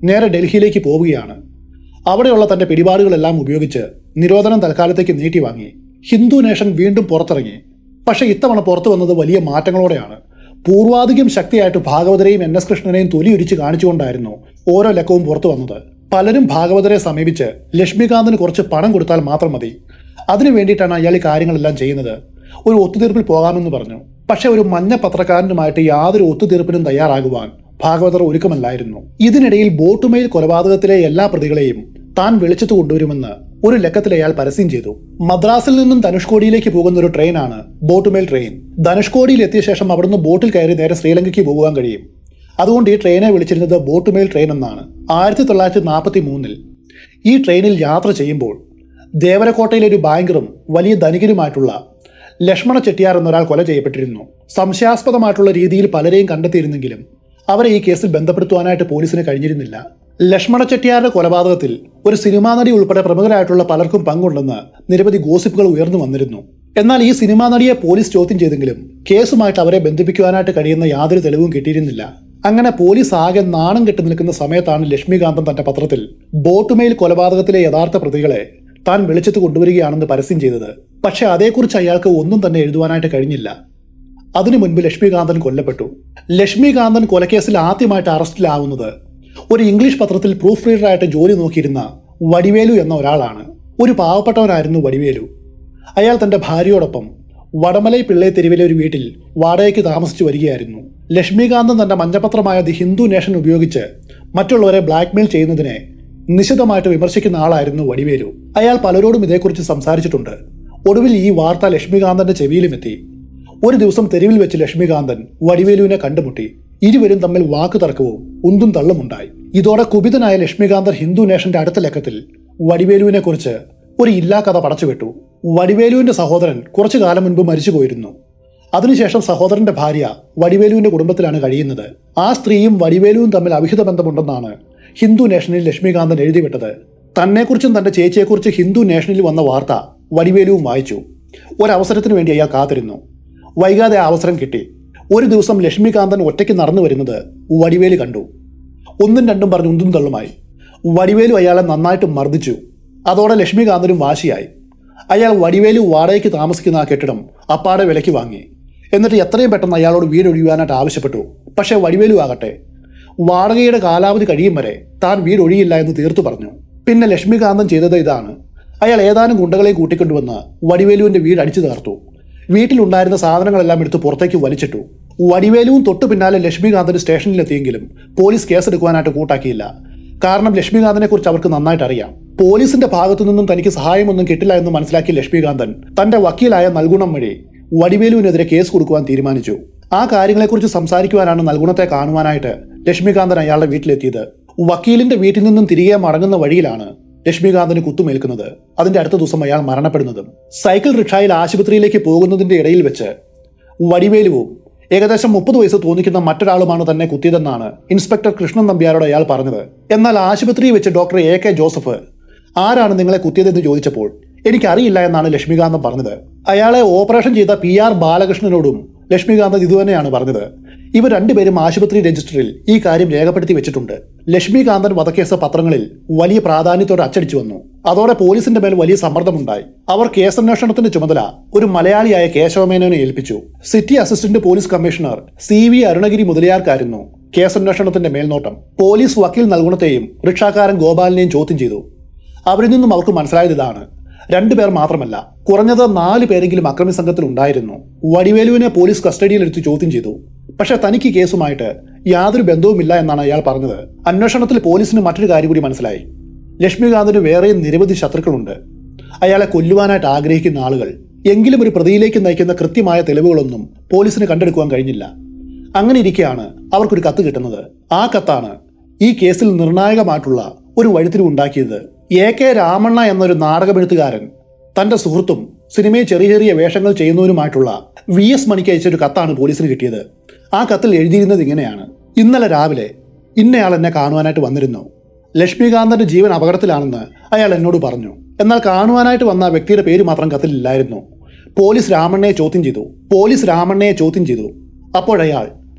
നേരെ ഡൽഹിയിലേക്ക് പോവുകയാണ് അവിടെയുള്ള തന്റെ പിടിപാടുകളെല്ലാം ഉപയോഗിച്ച് നിരോധനം തൽക്കാലത്തേക്ക് നീട്ടിവാങ്ങി ഹിന്ദു നേഷൻ വീണ്ടും പുറത്തിറങ്ങി പക്ഷേ ഇത്തവണ പുറത്തു വന്നത് വലിയ മാറ്റങ്ങളോടെയാണ് പൂർവാധികം ശക്തിയായിട്ട് ഭാഗവതരെയും എൻ എസ് കൃഷ്ണനെയും തൊലിയുരിച്ച് കാണിച്ചുകൊണ്ടായിരുന്നു ഓരോ ലക്കവും പുറത്തു വന്നത് പലരും ഭാഗവതരെ സമീപിച്ച് ലക്ഷ്മികാന്തിന് കുറച്ച് പണം കൊടുത്താൽ മാത്രം മതി അതിനു വേണ്ടിയിട്ടാണ് അയാൾ ഈ കാര്യങ്ങളെല്ലാം ചെയ്യുന്നത് ഒരു ഒത്തുതീർപ്പിൽ പോകാമെന്ന് പറഞ്ഞു പക്ഷെ ഒരു മഞ്ഞ പത്രക്കാരനുമായിട്ട് യാതൊരു ഒത്തുതീർപ്പിനും തയ്യാറാകുവാൻ ഭാഗവതർ ഒരുക്കമല്ലായിരുന്നു ഇതിനിടയിൽ ബോട്ടുമെയിൽ കൊലപാതകത്തിലെ എല്ലാ പ്രതികളെയും താൻ വെളിച്ചത്ത് കൊണ്ടുവരുമെന്ന് ഒരു ലക്കത്തിൽ അയാൾ പരസ്യം ചെയ്തു മദ്രാസിൽ നിന്നും ധനുഷ്കോടിയിലേക്ക് പോകുന്ന ഒരു ട്രെയിനാണ് ബോട്ടുമെയിൽ ട്രെയിൻ ധനുഷ്കോടിയിൽ എത്തിയ ശേഷം അവിടുന്ന് ബോട്ടിൽ കയറി നേരെ ശ്രീലങ്കയ്ക്ക് പോകുവാൻ കഴിയും അതുകൊണ്ട് ഈ ട്രെയിനെ വിളിച്ചിരുന്നത് ബോട്ടുമെയിൽ ട്രെയിൻ എന്നാണ് ആയിരത്തി തൊള്ളായിരത്തി നാൽപ്പത്തി മൂന്നിൽ ഈ ട്രെയിനിൽ യാത്ര ചെയ്യുമ്പോൾ ദേവരക്കോട്ടയിലെ ഒരു ബാങ്കറും വലിയ ധനികരുമായിട്ടുള്ള ലക്ഷ്മണ ചെട്ടിയാർ എന്നൊരാൾ കൊല ചെയ്യപ്പെട്ടിരുന്നു സംശയാസ്പദമായിട്ടുള്ള രീതിയിൽ പലരെയും കണ്ടെത്തിയിരുന്നെങ്കിലും അവരെ ഈ കേസിൽ ബന്ധപ്പെടുത്തുവാനായിട്ട് പോലീസിന് കഴിഞ്ഞിരുന്നില്ല ലക്ഷ്മണ ചെട്ടിയാരുടെ കൊലപാതകത്തിൽ ഒരു സിനിമാ നടി ഉൾപ്പെടെ പ്രമുഖരായിട്ടുള്ള പലർക്കും പങ്കുണ്ടെന്ന് നിരവധി ഗോസിപ്പുകൾ ഉയർന്നു വന്നിരുന്നു എന്നാൽ ഈ സിനിമാ നടിയെ പോലീസ് ചോദ്യം ചെയ്തെങ്കിലും കേസുമായിട്ട് അവരെ ബന്ധിപ്പിക്കുവാനായിട്ട് കഴിയുന്ന യാതൊരു തെളിവും കിട്ടിയിരുന്നില്ല അങ്ങനെ പോലീസ് ആകെ നാണം കെട്ടി നിൽക്കുന്ന സമയത്താണ് ലക്ഷ്മികാന്തൻ തന്റെ പത്രത്തിൽ ബോട്ടുമെയിൽ കൊലപാതകത്തിലെ യഥാർത്ഥ പ്രതികളെ താൻ വെളിച്ചത്ത് കൊണ്ടുവരികയാണെന്ന് പരസ്യം ചെയ്തത് പക്ഷെ അതേക്കുറിച്ച് അയാൾക്ക് ഒന്നും തന്നെ എഴുതുവാനായിട്ട് കഴിഞ്ഞില്ല അതിനു മുൻപ് ലക്ഷ്മികാന്തൻ കൊല്ലപ്പെട്ടു ലക്ഷ്മികാന്തൻ കൊലക്കേസിൽ ആദ്യമായിട്ട് അറസ്റ്റിലാവുന്നത് ഒരു ഇംഗ്ലീഷ് പത്രത്തിൽ പ്രൂഫ് റീഡറായിട്ട് ജോലി നോക്കിയിരുന്ന വടിവേലു എന്ന ഒരാളാണ് ഒരു പാവപ്പെട്ടവനായിരുന്നു വടിവേലു അയാൾ തന്റെ ഭാര്യയോടൊപ്പം വടമലൈ പിള്ളേ തെരുവിലെ ഒരു വീട്ടിൽ വാടകയ്ക്ക് താമസിച്ചു വരികയായിരുന്നു ലക്ഷ്മികാന്തൻ തന്റെ മഞ്ഞപത്രമായ ദി ഹിന്ദു നേഷൻ ഉപയോഗിച്ച് മറ്റുള്ളവരെ ബ്ലാക്ക്മെയിൽ ചെയ്യുന്നതിനെ നിശിതമായിട്ട് വിമർശിക്കുന്ന ആളായിരുന്നു വടിവേലു അയാൾ പലരോടും ഇതേക്കുറിച്ച് സംസാരിച്ചിട്ടുണ്ട് ഒടുവിൽ ഈ വാർത്ത ലക്ഷ്മികാന്തന്റെ ചെവിയിലുമെത്തി ഒരു ദിവസം തെരുവിൽ വെച്ച് ലക്ഷ്മികാന്തൻ വടിവേലുവിനെ കണ്ടുമുട്ടി ഇരുവരും തമ്മിൽ വാക്ക് തർക്കവും ഉന്തും തള്ളുമുണ്ടായി ഇതോടെ കുപിതനായ ലക്ഷ്മികാന്തൻ ഹിന്ദു നേഷന്റെ അടുത്ത ലക്കത്തിൽ വടിവേലുവിനെ കുറിച്ച് ഒരു ഇല്ലാ കഥ പടച്ചുവിട്ടു വടിവേലുവിന്റെ സഹോദരൻ കുറച്ചു കാലം മുൻപ് മരിച്ചുപോയിരുന്നു അതിനുശേഷം സഹോദരന്റെ ഭാര്യ വടിവേലുവിന്റെ കുടുംബത്തിലാണ് കഴിയുന്നത് ആ സ്ത്രീയും വടിവേലുവും തമ്മിൽ അവിഹിത ബന്ധമുണ്ടെന്നാണ് ഹിന്ദു നേഷനിൽ ലക്ഷ്മികാന്തൻ എഴുതിവിട്ടത് തന്നെക്കുറിച്ചും തന്റെ ചേച്ചിയെക്കുറിച്ച് ഹിന്ദു നേഷനിൽ വന്ന വാർത്ത വടിവേലുവും വായിച്ചു ഒരവസരത്തിന് വേണ്ടി അയാൾ കാത്തിരുന്നു വൈകാതെ ആ അവസരം കിട്ടി ഒരു ദിവസം ലക്ഷ്മികാന്തൻ ഒറ്റയ്ക്ക് നടന്നു വരുന്നത് വടിവേലു കണ്ടു ഒന്നും രണ്ടും പറഞ്ഞ് ഉന്തും തള്ളുമായി വടിവേലു അയാളെ നന്നായിട്ട് മർദ്ദിച്ചു അതോടെ ലക്ഷ്മികാന്തനും വാശിയായി അയാൾ വടിവേലു വാടകയ്ക്ക് താമസിക്കുന്ന ആ കെട്ടിടം അപ്പാടെ വിലയ്ക്ക് വാങ്ങി എന്നിട്ട് എത്രയും പെട്ടെന്ന് അയാളോട് വീട് ഒഴിയുവാനായിട്ട് ആവശ്യപ്പെട്ടു പക്ഷേ വടിവേലു ആകട്ടെ വാടകയുടെ കാലാവധി കഴിയും വരെ താൻ വീട് ഒഴിയില്ല എന്ന് തീർത്തു പറഞ്ഞു പിന്നെ ലക്ഷ്മികാന്തൻ ചെയ്തത് ഇതാണ് അയാൾ ഏതാനും ഗുണ്ടകളെ കൂട്ടിക്കൊണ്ടുവന്ന് വടിവേലുവിന്റെ വീട് അടിച്ചു തകർത്തു വീട്ടിലുണ്ടായിരുന്ന സാധനങ്ങളെല്ലാം എടുത്ത് പുറത്തേക്ക് വലിച്ചിട്ടു വടിവേലുവും തൊട്ടു പിന്നാലെ ലക്ഷ്മികാന്തന് സ്റ്റേഷനിലെത്തിയെങ്കിലും പോലീസ് കേസെടുക്കുവാനായിട്ട് കൂട്ടാക്കിയില്ല കാരണം ലക്ഷ്മികാന്തനെ കുറിച്ച് അവർക്ക് നന്നായിട്ട് അറിയാം പോലീസിന്റെ ഭാഗത്തു നിന്നും തനിക്ക് സഹായമൊന്നും കിട്ടില്ല എന്ന് മനസ്സിലാക്കിയ ലക്ഷ്മികാന്തൻ തന്റെ വക്കീലായ നൽഗുണം വഴി വടിവേലുവിനെതിരെ കേസ് കൊടുക്കുവാൻ തീരുമാനിച്ചു ആ കാര്യങ്ങളെക്കുറിച്ച് സംസാരിക്കുവാനാണ് നൽഗുണത്തെ കാണുവാനായിട്ട് ലക്ഷ്മികാന്തൻ അയാളുടെ വീട്ടിലെത്തിയത് വക്കീലിന്റെ വീട്ടിൽ നിന്നും തിരികെ മടങ്ങുന്ന വഴിയിലാണ് ലക്ഷ്മികാന്തന് കുത്തുമേൽക്കുന്നത് അതിന്റെ അടുത്ത ദിവസം അയാൾ മരണപ്പെടുന്നതും സൈക്കിൾ റിക്ഷായിൽ ആശുപത്രിയിലേക്ക് പോകുന്നതിന്റെ ഇടയിൽ വെച്ച് വടിവേലുവും ഏകദേശം മുപ്പത് വയസ്സ് തോന്നിക്കുന്ന മറ്റൊരാളുമാണ് തന്നെ കുത്തിയതെന്നാണ് ഇൻസ്പെക്ടർ കൃഷ്ണൻ നമ്പ്യാരോട് അയാൾ പറഞ്ഞത് എന്നാൽ ആശുപത്രിയിൽ വെച്ച് ഡോക്ടർ എ കെ ജോസഫ് ആരാണ് നിങ്ങളെ കുത്തിയതെന്ന് ചോദിച്ചപ്പോൾ എനിക്കറിയില്ല എന്നാണ് ലക്ഷ്മികാന്തൻ പറഞ്ഞത് അയാളെ ഓപ്പറേഷൻ ചെയ്ത പി ആർ ബാലകൃഷ്ണനോടും ലക്ഷ്മികാന്തൻ ഇതുതന്നെയാണ് പറഞ്ഞത് ഇവർ രണ്ടുപേരും ആശുപത്രി രജിസ്റ്ററിൽ ഈ കാര്യം രേഖപ്പെടുത്തി വെച്ചിട്ടുണ്ട് ലക്ഷ്മികാന്തൻ വധക്കേസ് പത്രങ്ങളിൽ വലിയ പ്രാധാന്യത്തോടെ അച്ചടിച്ചു വന്നു അതോടെ പോലീസിന്റെ മേൽ വലിയ സമ്മർദ്ദമുണ്ടായി അവർ കേസന്വേഷണത്തിന്റെ ചുമതല ഒരു മലയാളിയായ കേശവമേനോനെ ഏൽപ്പിച്ചു city assistant police commissioner C V Arunagiri മുതലിയാർക്കായിരുന്നു കേസന്വേഷണത്തിന്റെ മേൽനോട്ടം പോലീസ് വക്കീൽ നൽകുണത്തെയും റിക്ഷാക്കാരൻ ഗോപാലിനെയും ചോദ്യം ചെയ്തു അവരിൽ നിന്നും അവർക്ക് മനസ്സിലായത് ഇതാണ് രണ്ടുപേർ മാത്രമല്ല കുറഞ്ഞത് നാല് പേരെങ്കിലും അക്രമി സംഘത്തിൽ ഉണ്ടായിരുന്നു വടിവേലുവിനെ പോലീസ് കസ്റ്റഡിയിലെടുത്ത് ചോദ്യം ചെയ്തു പക്ഷേ തനിക്ക് ഈ കേസുമായിട്ട് യാതൊരു ബന്ധവുമില്ല എന്നാണ് അയാൾ പറഞ്ഞത് അന്വേഷണത്തിൽ പോലീസിന് മറ്റൊരു കാര്യം കൂടി മനസ്സിലായി ലക്ഷ്മികാന്തിന് വേറെയും നിരവധി ശത്രുക്കളുണ്ട് അയാളെ കൊല്ലുവാനായിട്ട് ആഗ്രഹിക്കുന്ന ആളുകൾ എങ്കിലും ഒരു പ്രതിയിലേക്ക് നയിക്കുന്ന കൃത്യമായ തെളിവുകളൊന്നും പോലീസിന് കണ്ടെടുക്കുവാൻ കഴിഞ്ഞില്ല അങ്ങനെ ഇരിക്കെയാണ് അവർക്കൊരു കത്ത് കിട്ടുന്നത് ആ കത്താണ് ഈ കേസിൽ നിർണായകമായിട്ടുള്ള ഒരു വഴിത്തിരിവ് ഉണ്ടാക്കിയത് എ കെ രാമണ്ണ എന്നൊരു നാടകമെഴുത്തുകാരൻ തന്റെ സുഹൃത്തും സിനിമയിൽ ചെറിയ ചെറിയ വേഷങ്ങൾ ചെയ്യുന്നവരുമായിട്ടുള്ള വി എസ് മണിക്ക് അയച്ചൊരു കത്താണ് പോലീസിന് കിട്ടിയത് ആ കത്തിൽ എഴുതിയിരുന്നത് ഇങ്ങനെയാണ് ഇന്നലെ രാവിലെ ഇന്നയാൾ എന്നെ കാണുവാനായിട്ട് വന്നിരുന്നു ലക്ഷ്മികാന്തന്റെ ജീവൻ അപകടത്തിലാണെന്ന് അയാൾ എന്നോട് പറഞ്ഞു എന്നാൽ കാണുവാനായിട്ട് വന്ന ആ വ്യക്തിയുടെ പേര് മാത്രം കത്തിലില്ലായിരുന്നു പോലീസ് രാമണ്ണയെ ചോദ്യം ചെയ്തു പോലീസ് രാമണ്ണയെ ചോദ്യം ചെയ്തു അപ്പോഴയാൾ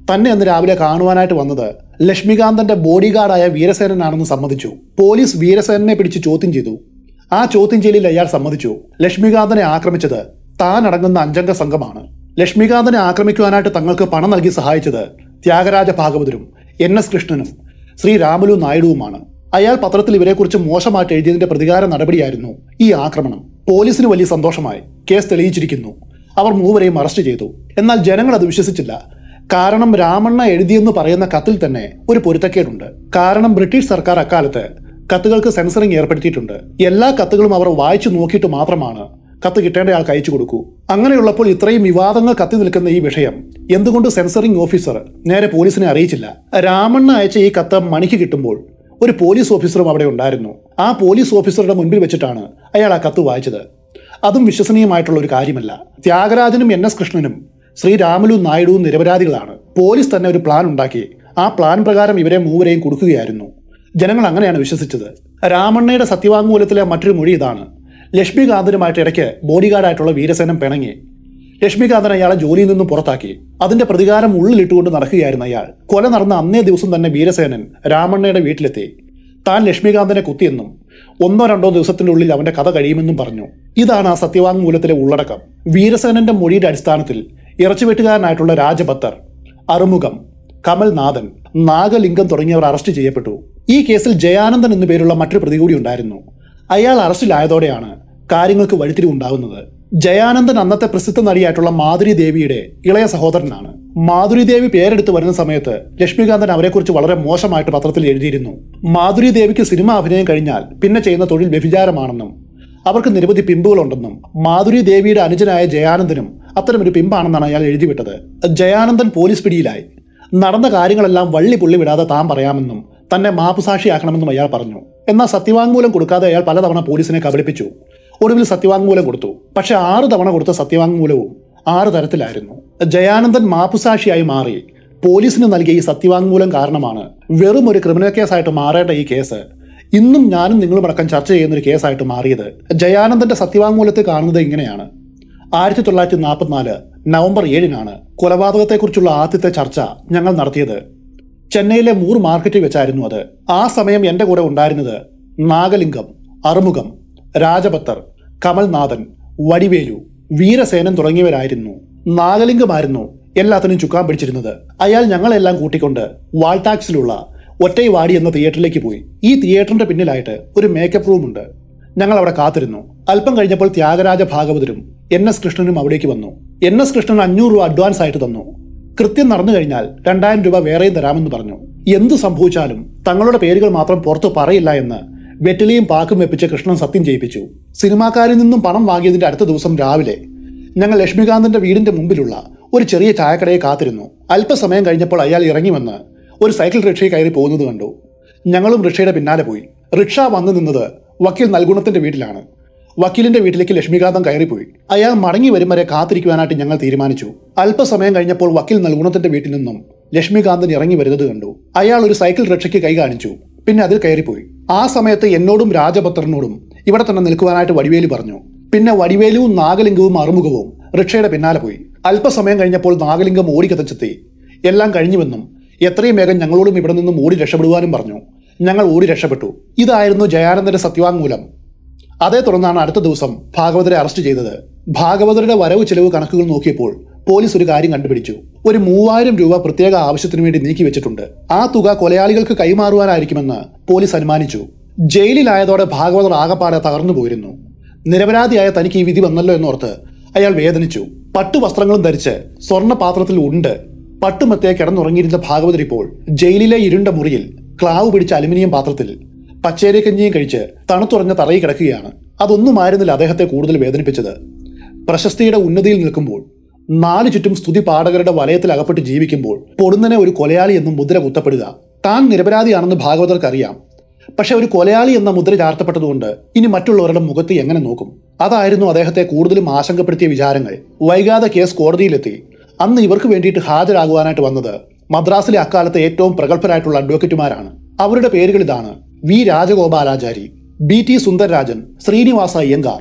തന്നെ അന്ന് രാവിലെ കാണുവാനായിട്ട് വന്നത് ലക്ഷ്മികാന്തന്റെ ബോഡി ഗാർഡായ വീരസേനനാണെന്ന് സമ്മതിച്ചു പോലീസ് വീരസേനനെ പിടിച്ച് ചോദ്യം ചെയ്തു ആ ചോദ്യം ചെയ്യലിൽ അയാൾ സമ്മതിച്ചു ലക്ഷ്മികാന്തനെ ആക്രമിച്ചത് താൻ അടങ്ങുന്ന അഞ്ചംഗ സംഘമാണ് ലക്ഷ്മികാന്തനെ ആക്രമിക്കുവാനായിട്ട് തങ്ങൾക്ക് പണം നൽകി സഹായിച്ചത് ത്യാഗരാജ ഭാഗവതരും എൻ എസ് കൃഷ്ണനും ശ്രീ രാമുലു നായിഡുവുമാണ് അയാൾ പത്രത്തിൽ ഇവരെക്കുറിച്ച് മോശമായിട്ട് എഴുതിയതിന്റെ പ്രതികാര നടപടിയായിരുന്നു ഈ ആക്രമണം പോലീസിന് വലിയ സന്തോഷമായി കേസ് തെളിയിച്ചിരിക്കുന്നു അവർ മൂവരെയും അറസ്റ്റ് ചെയ്തു എന്നാൽ ജനങ്ങൾ അത് വിശ്വസിച്ചില്ല കാരണം രാമണ്ണ എഴുതിയെന്ന് പറയുന്ന കത്തിൽ തന്നെ ഒരു പൊരുത്തക്കേടുണ്ട് കാരണം ബ്രിട്ടീഷ് സർക്കാർ അക്കാലത്ത് കത്തുകൾക്ക് സെൻസറിംഗ് ഏർപ്പെടുത്തിയിട്ടുണ്ട് എല്ലാ കത്തുകളും അവർ വായിച്ചു നോക്കിയിട്ട് മാത്രമാണ് കത്ത് കിട്ടേണ്ട ആൾക്ക് അയച്ചു കൊടുക്കൂ അങ്ങനെയുള്ളപ്പോൾ ഇത്രയും വിവാദങ്ങൾ കത്തി നിൽക്കുന്ന ഈ വിഷയം എന്തുകൊണ്ട് സെൻസറിംഗ് ഓഫീസർ നേരെ പോലീസിനെ അറിയിച്ചില്ല രാമണ്ണ അയച്ച ഈ കത്ത് മണിക്ക് കിട്ടുമ്പോൾ ഒരു പോലീസ് ഓഫീസറും അവിടെ ഉണ്ടായിരുന്നു ആ പോലീസ് ഓഫീസറുടെ മുൻപിൽ വെച്ചിട്ടാണ് അയാൾ ആ കത്ത് വായിച്ചത് അതും വിശ്വസനീയമായിട്ടുള്ള ഒരു കാര്യമല്ല ത്യാഗരാജനും എൻ എസ് കൃഷ്ണനും ശ്രീരാമുലു നായിഡുവും നിരപരാധികളാണ് പോലീസ് തന്നെ ഒരു പ്ലാൻ ഉണ്ടാക്കി ആ പ്ലാൻ പ്രകാരം ഇവരെ മൂവരെയും കൊടുക്കുകയായിരുന്നു ജനങ്ങൾ അങ്ങനെയാണ് വിശ്വസിച്ചത് രാമണ്ണയുടെ സത്യവാങ്മൂലത്തിലെ മറ്റൊരു മൊഴി ഇതാണ് ലക്ഷ്മികാന്തനുമായിട്ട് ഇടയ്ക്ക് ബോഡിഗാർഡായിട്ടുള്ള വീരസേനം പിണങ്ങി ലക്ഷ്മികാന്തൻ അയാളെ ജോലിയിൽ നിന്നും പുറത്താക്കി അതിന്റെ പ്രതികാരം ഉള്ളിലിട്ടുകൊണ്ട് നടക്കുകയായിരുന്നു അയാൾ കൊല നടന്ന അന്നേ ദിവസം തന്നെ വീരസേനൻ രാമണ്ണയുടെ വീട്ടിലെത്തി താൻ ലക്ഷ്മികാന്തനെ കുത്തിയെന്നും ഒന്നോ രണ്ടോ ദിവസത്തിനുള്ളിൽ അവന്റെ കഥ കഴിയുമെന്നും പറഞ്ഞു ഇതാണ് ആ സത്യവാങ്മൂലത്തിലെ ഉള്ളടക്കം വീരസേനന്റെ മൊഴിയുടെ അടിസ്ഥാനത്തിൽ ഇറച്ചിവെട്ടുകാരനായിട്ടുള്ള രാജഭത്തർ അറുമുഖം കമൽനാഥൻ നാഗലിംഗം തുടങ്ങിയവർ അറസ്റ്റ് ചെയ്യപ്പെട്ടു ഈ കേസിൽ ജയാനന്ദൻ എന്നു പേരുള്ള മറ്റൊരു പ്രതി കൂടി ഉണ്ടായിരുന്നു അയാൾ അറസ്റ്റിലായതോടെയാണ് കാര്യങ്ങൾക്ക് വഴിത്തിരിവ് ഉണ്ടാകുന്നത് ജയാനന്ദൻ അന്നത്തെ പ്രസിദ്ധ നടിയായിട്ടുള്ള മാധുരി ദേവിയുടെ ഇളയ സഹോദരനാണ് മാധുരി ദേവി പേരെടുത്ത് വരുന്ന സമയത്ത് ലക്ഷ്മികാന്തൻ അവരെക്കുറിച്ച് വളരെ മോശമായിട്ട് പത്രത്തിൽ എഴുതിയിരുന്നു മാധുരി ദേവിക്ക് സിനിമ അഭിനയം കഴിഞ്ഞാൽ പിന്നെ ചെയ്യുന്ന തൊഴിൽ വ്യഭിചാരമാണെന്നും അവർക്ക് നിരവധി പിമ്പുകളുണ്ടെന്നും മാധുരി ദേവിയുടെ അനുജനായ ജയാനന്ദനും അത്തരമൊരു പിമ്പാണെന്നാണ് അയാൾ എഴുതിവിട്ടത് ജയാനന്ദൻ പോലീസ് പിടിയിലായി നടന്ന കാര്യങ്ങളെല്ലാം വള്ളി പുള്ളി വിടാതെ താൻ പറയാമെന്നും തന്നെ മാപ്പുസാക്ഷിയാക്കണമെന്നും അയാൾ പറഞ്ഞു എന്നാൽ സത്യവാങ്മൂലം കൊടുക്കാതെ അയാൾ പലതവണ പോലീസിനെ കബളിപ്പിച്ചു ഒടുവിൽ സത്യവാങ്മൂലം കൊടുത്തു പക്ഷെ ആറ് തവണ കൊടുത്ത സത്യവാങ്മൂലവും ആറ് തരത്തിലായിരുന്നു ജയാനന്ദൻ മാപ്പുസാക്ഷിയായി മാറി പോലീസിന് നൽകിയ ഈ സത്യവാങ്മൂലം കാരണമാണ് വെറും ഒരു ക്രിമിനൽ കേസായിട്ട് മാറേണ്ട ഈ കേസ് ഇന്നും ഞാനും നിങ്ങളും അടക്കം ചർച്ച ചെയ്യുന്ന ഒരു കേസായിട്ട് മാറിയത് ജയാനന്ദന്റെ സത്യവാങ്മൂലത്തെ കാണുന്നത് ഇങ്ങനെയാണ് ആയിരത്തി തൊള്ളായിരത്തി നാൽപ്പത്തിനാല് നവംബർ ഏഴിനാണ് കൊലപാതകത്തെക്കുറിച്ചുള്ള ആദ്യത്തെ ചർച്ച ഞങ്ങൾ നടത്തിയത് ചെന്നൈയിലെ മൂർ മാർക്കറ്റിൽ വെച്ചായിരുന്നു അത് ആ സമയം എൻ്റെ കൂടെ ഉണ്ടായിരുന്നത് നാഗലിംഗം അറുമുഖം രാജഭത്തർ കമൽനാഥൻ വടിവേലു വീരസേനൻ തുടങ്ങിയവരായിരുന്നു നാഗലിംഗമായിരുന്നു എല്ലാത്തിനും ചുക്കാൻ പിടിച്ചിരുന്നത് അയാൾ ഞങ്ങളെല്ലാം കൂട്ടിക്കൊണ്ട് വാൾടാക്സിലുള്ള ഒറ്റൈവാടി എന്ന തിയേറ്ററിലേക്ക് പോയി ഈ തിയേറ്ററിന്റെ പിന്നിലായിട്ട് ഒരു മേക്കപ്പ് റൂം ഉണ്ട് ഞങ്ങൾ അവിടെ കാത്തിരുന്നു അല്പം കഴിഞ്ഞപ്പോൾ ത്യാഗരാജ ഭാഗവതരും എൻ എസ് കൃഷ്ണനും അവിടേക്ക് വന്നു എൻ എസ് കൃഷ്ണൻ അഞ്ഞൂറ് രൂപ അഡ്വാൻസ് ആയിട്ട് തന്നു കൃത്യം നടന്നു കഴിഞ്ഞാൽ രണ്ടായിരം രൂപ വേറെയും തരാമെന്ന് പറഞ്ഞു എന്തു സംഭവിച്ചാലും തങ്ങളുടെ പേരുകൾ മാത്രം പുറത്തു പറയില്ല എന്ന് വെറ്റിലയും പാക്കും വെപ്പിച്ച് കൃഷ്ണൻ സത്യം ചെയ്യിപ്പിച്ചു സിനിമാക്കാരിൽ നിന്നും പണം വാങ്ങിയതിന്റെ അടുത്ത ദിവസം രാവിലെ ഞങ്ങൾ ലക്ഷ്മികാന്തന്റെ വീടിന്റെ മുമ്പിലുള്ള ഒരു ചെറിയ ചായക്കടയെ കാത്തിരുന്നു അല്പസമയം കഴിഞ്ഞപ്പോൾ അയാൾ ഇറങ്ങി വന്ന് ഒരു സൈക്കിൾ റിക്ഷയിൽ കയറി പോകുന്നത് കണ്ടു ഞങ്ങളും റിക്ഷയുടെ പിന്നാലെ പോയി റിക്ഷ വന്നു നിന്നത് വക്കീൽ നൽഗുണത്തിന്റെ വീട്ടിലാണ് വക്കീലിന്റെ വീട്ടിലേക്ക് ലക്ഷ്മികാന്തം കയറിപ്പോയി അയാൾ മടങ്ങി വരും വരെ കാത്തിരിക്കുവാനായിട്ട് ഞങ്ങൾ തീരുമാനിച്ചു അല്പസമയം കഴിഞ്ഞപ്പോൾ വക്കീൽ നൽഗുണത്തിന്റെ വീട്ടിൽ നിന്നും ലക്ഷ്മികാന്തൻ ഇറങ്ങി വരുന്നത് കണ്ടു അയാൾ ഒരു സൈക്കിൾ റിക്ഷയ്ക്ക് കൈ കാണിച്ചു പിന്നെ അതിൽ കയറിപ്പോയി ആ സമയത്ത് എന്നോടും രാജപത്രനോടും ഇവിടെ തന്നെ നിൽക്കുവാനായിട്ട് വടിവേലു പറഞ്ഞു പിന്നെ വടിവേലുവും നാഗലിംഗവും അറുമുഖവും റിക്ഷയുടെ പിന്നാലെ പോയി അല്പസമയം കഴിഞ്ഞപ്പോൾ നാഗലിംഗം ഓടിക്കതച്ചെത്തി എല്ലാം കഴിഞ്ഞുവെന്നും എത്രയും വേഗം ഞങ്ങളോടും ഇവിടെ നിന്നും ഓടി രക്ഷപ്പെടുവാനും പറഞ്ഞു ഞങ്ങൾ ഓടി രക്ഷപ്പെട്ടു ഇതായിരുന്നു ജയാനന്ദന്റെ സത്യവാങ്മൂലം അതേ തുടർന്നാണ് അടുത്ത ദിവസം ഭാഗവതരെ അറസ്റ്റ് ചെയ്തത് ഭാഗവതരുടെ വരവ് ചെലവ് കണക്കുകൾ നോക്കിയപ്പോൾ പോലീസ് ഒരു കാര്യം കണ്ടുപിടിച്ചു ഒരു മൂവായിരം രൂപ പ്രത്യേക ആവശ്യത്തിന് വേണ്ടി നീക്കി വെച്ചിട്ടുണ്ട് ആ തുക കൊലയാളികൾക്ക് കൈമാറുവാനായിരിക്കുമെന്ന് പോലീസ് അനുമാനിച്ചു ജയിലിലായതോടെ ഭാഗവതർ ആകപ്പാടെ തകർന്നു പോയിരുന്നു നിരപരാധിയായ തനിക്ക് ഈ വിധി വന്നല്ലോ എന്നോർത്ത് അയാൾ വേദനിച്ചു പട്ടുവസ്ത്രങ്ങളും ധരിച്ച് സ്വർണ്ണ പാത്രത്തിൽ ഉണ്ട് പട്ടുമത്തേ കിടന്നുറങ്ങിയിരുന്ന ഭാഗവതർ ഇപ്പോൾ ജയിലിലെ ഇരുണ്ട മുറിയിൽ ക്ലാവ് പിടിച്ച അലുമിനിയം പാത്രത്തിൽ പച്ചേരിക്കഞ്ഞിയും കഴിച്ച് തണുത്തുറഞ്ഞ തറയിൽ കിടക്കുകയാണ് അതൊന്നും ആയിരുന്നില്ല അദ്ദേഹത്തെ കൂടുതൽ വേദനിപ്പിച്ചത് പ്രശസ്തിയുടെ ഉന്നതിയിൽ നിൽക്കുമ്പോൾ നാലു ചുറ്റും സ്തുതി പാഠകരുടെ വലയത്തിൽ അകപ്പെട്ട് ജീവിക്കുമ്പോൾ പൊടുന്നനെ ഒരു കൊലയാളി എന്നും മുദ്ര കുത്തപ്പെടുക താൻ നിരപരാധിയാണെന്ന് ഭാഗവതർക്ക് അറിയാം പക്ഷെ ഒരു കൊലയാളി എന്ന മുദ്ര ചാർത്തപ്പെട്ടതുകൊണ്ട് ഇനി മറ്റുള്ളവരുടെ മുഖത്ത് എങ്ങനെ നോക്കും അതായിരുന്നു അദ്ദേഹത്തെ കൂടുതലും ആശങ്കപ്പെടുത്തിയ വിചാരങ്ങൾ വൈകാതെ കേസ് കോടതിയിലെത്തി അന്ന് ഇവർക്ക് വേണ്ടിയിട്ട് ഹാജരാകുവാനായിട്ട് വന്നത് മദ്രാസിലെ അക്കാലത്തെ ഏറ്റവും പ്രഗത്ഭരായിട്ടുള്ള അഡ്വക്കേറ്റുമാരാണ് അവരുടെ പേരുകൾ ഇതാണ് V Rajagopalachari B T Sundarrajan Srinivasa Iyengar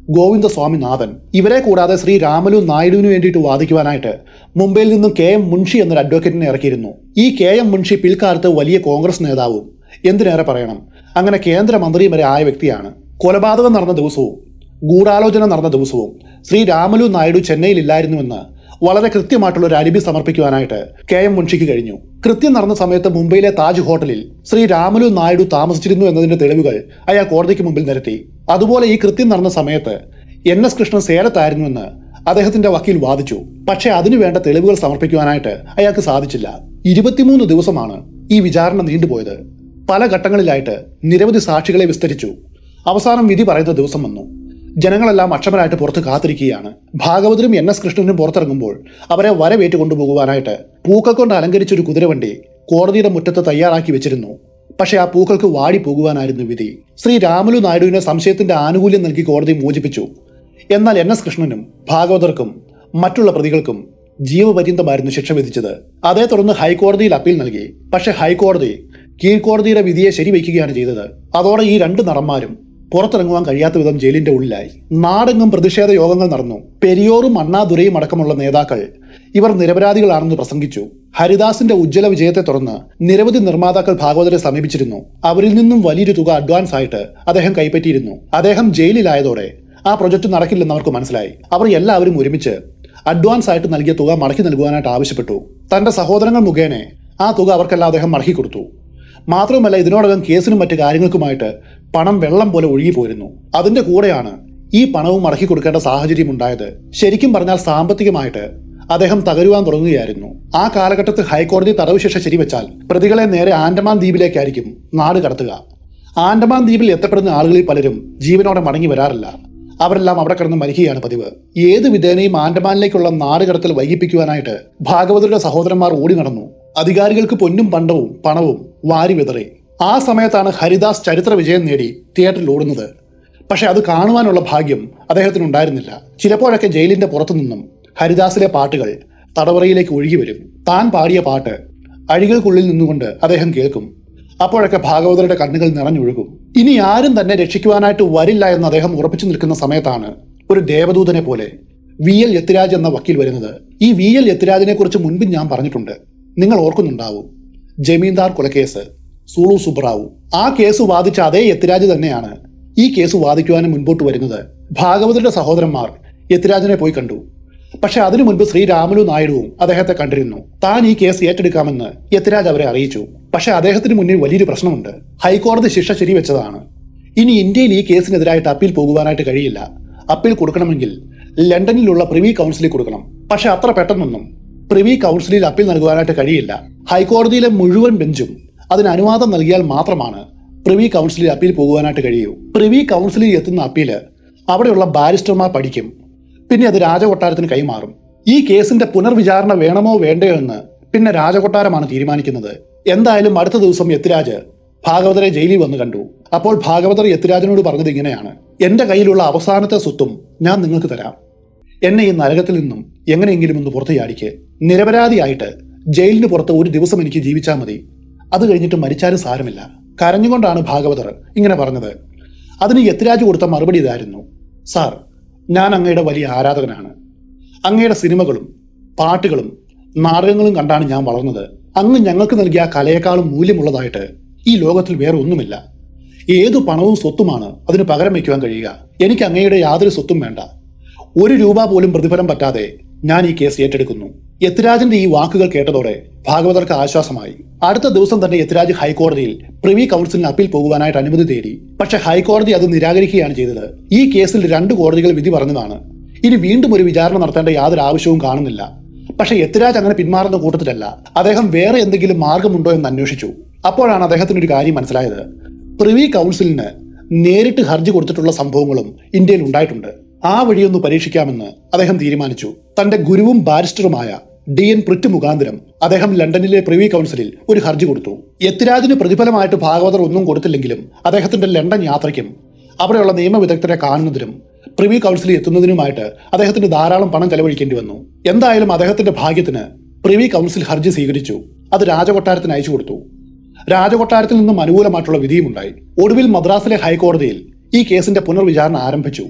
Govinda Swaminathan ഇവരെ കൂടാതെ ശ്രീ രാമലു നായിഡുവിന് വേണ്ടിയിട്ട് വാദിക്കുവാനായിട്ട് മുംബൈയിൽ നിന്നും കെ എം മുൻഷി എന്നൊരു അഡ്വക്കേറ്റിനെ ഇറക്കിയിരുന്നു ഈ കെ എം മുൻഷി പിൽക്കാലത്ത് വലിയ കോൺഗ്രസ് നേതാവും എന്തിനേറെ പറയണം അങ്ങനെ കേന്ദ്രമന്ത്രിയും വരെ ആയ വ്യക്തിയാണ് കൊലപാതകം നടന്ന ദിവസവും ഗൂഢാലോചന നടന്ന ദിവസവും ശ്രീ രാമലു നായിഡു ചെന്നൈയിൽ ഇല്ലായിരുന്നുവെന്ന് വളരെ കൃത്യമായിട്ടുള്ള ഒരു അലിബി സമർപ്പിക്കുവാനായിട്ട് കെ എം മുൻഷിക്ക് കഴിഞ്ഞു കൃത്യം നടന്ന സമയത്ത് മുംബൈയിലെ താജ് ഹോട്ടലിൽ ശ്രീ രാമലു നായിഡു താമസിച്ചിരുന്നു എന്നതിന്റെ തെളിവുകൾ അയാൾ കോടതിക്ക് മുമ്പിൽ നിരത്തി അതുപോലെ ഈ കൃത്യം നടന്ന സമയത്ത് എൻ എസ് കൃഷ്ണൻ സേലത്തായിരുന്നുവെന്ന് അദ്ദേഹത്തിന്റെ വക്കീൽ വാദിച്ചു പക്ഷേ അതിനു വേണ്ട തെളിവുകൾ സമർപ്പിക്കുവാനായിട്ട് അയാൾക്ക് സാധിച്ചില്ല ഇരുപത്തിമൂന്ന് ദിവസമാണ് ഈ വിചാരണ നീണ്ടുപോയത് പല ഘട്ടങ്ങളിലായിട്ട് നിരവധി സാക്ഷികളെ വിസ്തരിച്ചു അവസാനം വിധി പറയുന്ന ദിവസം വന്നു ജനങ്ങളെല്ലാം അക്ഷമരായിട്ട് പുറത്ത് കാത്തിരിക്കുകയാണ് ഭാഗവതരും എൻ എസ് കൃഷ്ണനും പുറത്തിറങ്ങുമ്പോൾ അവരെ വരവേറ്റ് കൊണ്ടുപോകുവാനായിട്ട് പൂക്കൾ കൊണ്ട് അലങ്കരിച്ചൊരു കുതിരവണ്ടി കോടതിയുടെ മുറ്റത്ത് തയ്യാറാക്കി വെച്ചിരുന്നു പക്ഷേ ആ പൂക്കൾക്ക് വാടി പോകുവാനായിരുന്നു വിധി ശ്രീ രാമുലു നായിഡുവിനെ സംശയത്തിന്റെ ആനുകൂല്യം നൽകി കോടതി മോചിപ്പിച്ചു എന്നാൽ എൻ എസ് കൃഷ്ണനും ഭാഗവതർക്കും മറ്റുള്ള പ്രതികൾക്കും ജീവപര്യന്തമായിരുന്നു ശിക്ഷ വിധിച്ചത് അതേ തുടർന്ന് ഹൈക്കോടതിയിൽ അപ്പീൽ നൽകി പക്ഷേ ഹൈക്കോടതി കീഴ്ക്കോടതിയുടെ വിധിയെ ശരിവയ്ക്കുകയാണ് ചെയ്തത് അതോടെ ഈ രണ്ട് നടന്മാരും പുറത്തിറങ്ങുവാൻ കഴിയാത്ത വിധം ജയിലിന്റെ ഉള്ളിലായി നാടെങ്ങും പ്രതിഷേധ യോഗങ്ങൾ നടന്നു പെരിയോറും അണ്ണാദുരയും അടക്കമുള്ള നേതാക്കൾ ഇവർ നിരപരാധികളാണെന്ന് പ്രസംഗിച്ചു ഹരിദാസിന്റെ ഉജ്ജ്വല വിജയത്തെ തുടർന്ന് നിരവധി നിർമ്മാതാക്കൾ ഭാഗവതരെ സമീപിച്ചിരുന്നു അവരിൽ നിന്നും വലിയൊരു തുക അഡ്വാൻസ് ആയിട്ട് അദ്ദേഹം കൈപ്പറ്റിയിരുന്നു അദ്ദേഹം ജയിലിലായതോടെ ആ പ്രൊജക്ട് നടക്കില്ലെന്ന് അവർക്ക് മനസ്സിലായി അവർ എല്ലാവരും ഒരുമിച്ച് അഡ്വാൻസ് ആയിട്ട് നൽകിയ തുക മടക്കി നൽകുവാനായിട്ട് ആവശ്യപ്പെട്ടു തന്റെ സഹോദരങ്ങൾ മുഖേന ആ തുക അവർക്കെല്ലാം അദ്ദേഹം മടക്കി കൊടുത്തു മാത്രവുമല്ല ഇതിനോടകം കേസിനും മറ്റു കാര്യങ്ങൾക്കുമായിട്ട് പണം വെള്ളം പോലെ ഒഴുകിപ്പോയിരുന്നു അതിന്റെ കൂടെയാണ് ഈ പണവും മടക്കി കൊടുക്കേണ്ട സാഹചര്യം ഉണ്ടായത് ശരിക്കും പറഞ്ഞാൽ സാമ്പത്തികമായിട്ട് അദ്ദേഹം തകരുവാൻ തുടങ്ങുകയായിരുന്നു ആ കാലഘട്ടത്തിൽ ഹൈക്കോടതി തടവ് ശിക്ഷ ശരിവെച്ചാൽ പ്രതികളെ നേരെ ആൻഡമാൻ ദ്വീപിലേക്കായിരിക്കും നാട് കടത്തുക ആൻഡമാൻ ദ്വീപിൽ എത്തപ്പെടുന്ന ആളുകളിൽ പലരും ജീവനോടെ മടങ്ങി വരാറില്ല അവരെല്ലാം അവിടെ കിടന്ന് മരിക്കുകയാണ് പതിവ് ഏത് വിധേനയും ആൻഡമാനിലേക്കുള്ള നാടുകടത്തൽ വൈകിപ്പിക്കുവാനായിട്ട് ഭാഗവതരുടെ സഹോദരന്മാർ ഓടി നടന്നു അധികാരികൾക്ക് പൊന്നും പണ്ടവും പണവും വാരി വിതറി ആ സമയത്താണ് ഹരിദാസ് ചരിത്ര വിജയം നേടി തിയേറ്ററിൽ ഓടുന്നത് പക്ഷെ അത് കാണുവാനുള്ള ഭാഗ്യം അദ്ദേഹത്തിന് ഉണ്ടായിരുന്നില്ല ചിലപ്പോഴൊക്കെ ജയിലിന്റെ പുറത്തു നിന്നും ഹരിദാസിലെ പാട്ടുകൾ തടവറയിലേക്ക് ഒഴുകി വരും താൻ പാടിയ പാട്ട് അഴികൾക്കുള്ളിൽ നിന്നുകൊണ്ട് അദ്ദേഹം കേൾക്കും അപ്പോഴൊക്കെ ഭാഗവതരുടെ കണ്ണുകൾ നിറഞ്ഞൊഴുകും ഇനി ആരും തന്നെ രക്ഷിക്കുവാനായിട്ട് വരില്ല എന്ന് അദ്ദേഹം ഉറപ്പിച്ചു നിൽക്കുന്ന സമയത്താണ് ഒരു ദേവദൂതനെ പോലെ വി എൽ യത്തിരാജ് എന്ന വക്കീൽ വരുന്നത് ഈ വി എൽ യത്തിരാജിനെ കുറിച്ച് മുൻപും ഞാൻ പറഞ്ഞിട്ടുണ്ട് നിങ്ങൾ ഓർക്കുന്നുണ്ടാവും ജമീന്ദാർ കൊലക്കേസ് സൂളു സുബ്രാവു ആ കേസ് വാദിച്ച അതേ യത്തിരാജ് തന്നെയാണ് ഈ കേസ് വാദിക്കുവാനും മുൻപോട്ട് വരുന്നത് ഭാഗവതരുടെ സഹോദരന്മാർ യത്തിരാജിനെ പോയി കണ്ടു പക്ഷെ അതിനു മുൻപ് ശ്രീ രാമുലു നായിഡുവും അദ്ദേഹത്തെ കണ്ടിരുന്നു താൻ ഈ കേസ് ഏറ്റെടുക്കാമെന്ന് യത്തിരാജ് അവരെ അറിയിച്ചു പക്ഷെ അദ്ദേഹത്തിന് മുന്നിൽ വലിയൊരു പ്രശ്നമുണ്ട് ഹൈക്കോടതി ശിക്ഷ ശരിവെച്ചതാണ് ഇനി ഇന്ത്യയിൽ ഈ കേസിനെതിരായിട്ട് അപ്പീൽ പോകുവാനായിട്ട് കഴിയില്ല അപ്പീൽ കൊടുക്കണമെങ്കിൽ ലണ്ടനിലുള്ള പ്രിവി കൗൺസിലിൽ കൊടുക്കണം പക്ഷെ അത്ര പെട്ടെന്നൊന്നും പ്രിവി കൗൺസിലിൽ അപ്പീൽ നൽകുവാനായിട്ട് കഴിയില്ല ഹൈക്കോടതിയിലെ മുഴുവൻ ബെഞ്ചും അതിന് അനുവാദം നൽകിയാൽ മാത്രമാണ് പ്രിവി കൗൺസിലിൽ അപ്പീൽ പോകുവാനായിട്ട് കഴിയൂ പ്രിവി കൗൺസിലിൽ എത്തുന്ന അപ്പീല് അവിടെയുള്ള ബാരിസ്റ്റർമാർ പഠിക്കും പിന്നെ അത് രാജകൊട്ടാരത്തിന് കൈമാറും ഈ കേസിന്റെ പുനർവിചാരണ വേണമോ വേണ്ടയോ എന്ന് പിന്നെ രാജകൊട്ടാരമാണ് തീരുമാനിക്കുന്നത് എന്തായാലും അടുത്ത ദിവസം യത്തിരാജ് ഭാഗവതരെ ജയിലിൽ വന്ന് കണ്ടു അപ്പോൾ ഭാഗവതർ യത്തിരാജനോട് പറഞ്ഞത് ഇങ്ങനെയാണ് എന്റെ കയ്യിലുള്ള അവസാനത്തെ സ്വത്തും ഞാൻ നിങ്ങൾക്ക് തരാം എന്നെ ഈ നരകത്തിൽ നിന്നും എങ്ങനെയെങ്കിലും ഒന്ന് പുറത്തു ചാടിക്ക് നിരപരാധിയായിട്ട് ജയിലിന് പുറത്ത് ഒരു ദിവസം എനിക്ക് ജീവിച്ചാൽ മതി അത് കഴിഞ്ഞിട്ട് മരിച്ചാലും സാരമില്ല കരഞ്ഞുകൊണ്ടാണ് ഭാഗവതർ ഇങ്ങനെ പറഞ്ഞത് അതിന് യത്തിരാജ് കൊടുത്ത മറുപടി ഇതായിരുന്നു സാർ ഞാൻ അങ്ങയുടെ വലിയ ആരാധകനാണ് അങ്ങയുടെ സിനിമകളും പാട്ടുകളും നാടകങ്ങളും കണ്ടാണ് ഞാൻ വളർന്നത് അങ്ങ് ഞങ്ങൾക്ക് നൽകിയ ആ കലയെക്കാളും മൂല്യമുള്ളതായിട്ട് ഈ ലോകത്തിൽ വേറെ ഒന്നുമില്ല ഏതു പണവും സ്വത്തുമാണ് അതിന് പകരം വയ്ക്കുവാൻ കഴിയുക എനിക്ക് അങ്ങയുടെ യാതൊരു സ്വത്തും വേണ്ട ഒരു രൂപ പോലും പ്രതിഫലം പറ്റാതെ ഞാൻ ഈ കേസ് ഏറ്റെടുക്കുന്നു യത്തിരാജന്റെ ഈ വാക്കുകൾ കേട്ടതോടെ ഭാഗവതർക്ക് ആശ്വാസമായി അടുത്ത ദിവസം തന്നെ യത്തിരാജ് ഹൈക്കോടതിയിൽ പ്രിവി കൗൺസിലിന് അപ്പീൽ പോകുവാനായിട്ട് അനുമതി തേടി പക്ഷെ ഹൈക്കോടതി അത് നിരാകരിക്കുകയാണ് ചെയ്തത് ഈ കേസിൽ രണ്ട് കോടതികൾ വിധി പറഞ്ഞതാണ് ഇനി വീണ്ടും ഒരു വിചാരണ നടത്തേണ്ട യാതൊരു ആവശ്യവും കാണുന്നില്ല പക്ഷെ യത്തിരാജ് അങ്ങനെ പിന്മാറുന്ന കൂട്ടത്തിലല്ല അദ്ദേഹം വേറെ എന്തെങ്കിലും മാർഗമുണ്ടോ എന്ന് അന്വേഷിച്ചു അപ്പോഴാണ് അദ്ദേഹത്തിന് ഒരു കാര്യം മനസ്സിലായത് പ്രിവി കൗൺസിലിന് നേരിട്ട് ഹർജി കൊടുത്തിട്ടുള്ള സംഭവങ്ങളും ഇന്ത്യയിൽ ഉണ്ടായിട്ടുണ്ട് ആ വഴിയൊന്ന് പരീക്ഷിക്കാമെന്ന് അദ്ദേഹം തീരുമാനിച്ചു തന്റെ ഗുരുവും ബാരിസ്റ്ററുമായ ഡി എൻ പ്രിറ്റ് മുഖാന്തരം അദ്ദേഹം ലണ്ടനിലെ പ്രിവി കൗൺസിലിൽ ഒരു ഹർജി കൊടുത്തു യത്തിരാജിന് പ്രതിഫലമായിട്ട് ഭാഗവതർ ഒന്നും കൊടുത്തില്ലെങ്കിലും അദ്ദേഹത്തിന്റെ ലണ്ടൻ യാത്രയ്ക്കും അവിടെയുള്ള നിയമവിദഗ്ധരെ കാണുന്നതിനും പ്രിവി കൗൺസിലിൽ എത്തുന്നതിനുമായിട്ട് അദ്ദേഹത്തിന് ധാരാളം പണം ചെലവഴിക്കേണ്ടി വന്നു എന്തായാലും അദ്ദേഹത്തിന്റെ ഭാഗ്യത്തിന് പ്രിവി കൗൺസിൽ ഹർജി സ്വീകരിച്ചു അത് രാജകൊട്ടാരത്തിന് അയച്ചു കൊടുത്തു രാജകൊട്ടാരത്തിൽ നിന്നും അനുകൂലമായിട്ടുള്ള വിധിയുമുണ്ടായി ഒടുവിൽ മദ്രാസിലെ ഹൈക്കോടതിയിൽ ഈ കേസിന്റെ പുനർവിചാരണ ആരംഭിച്ചു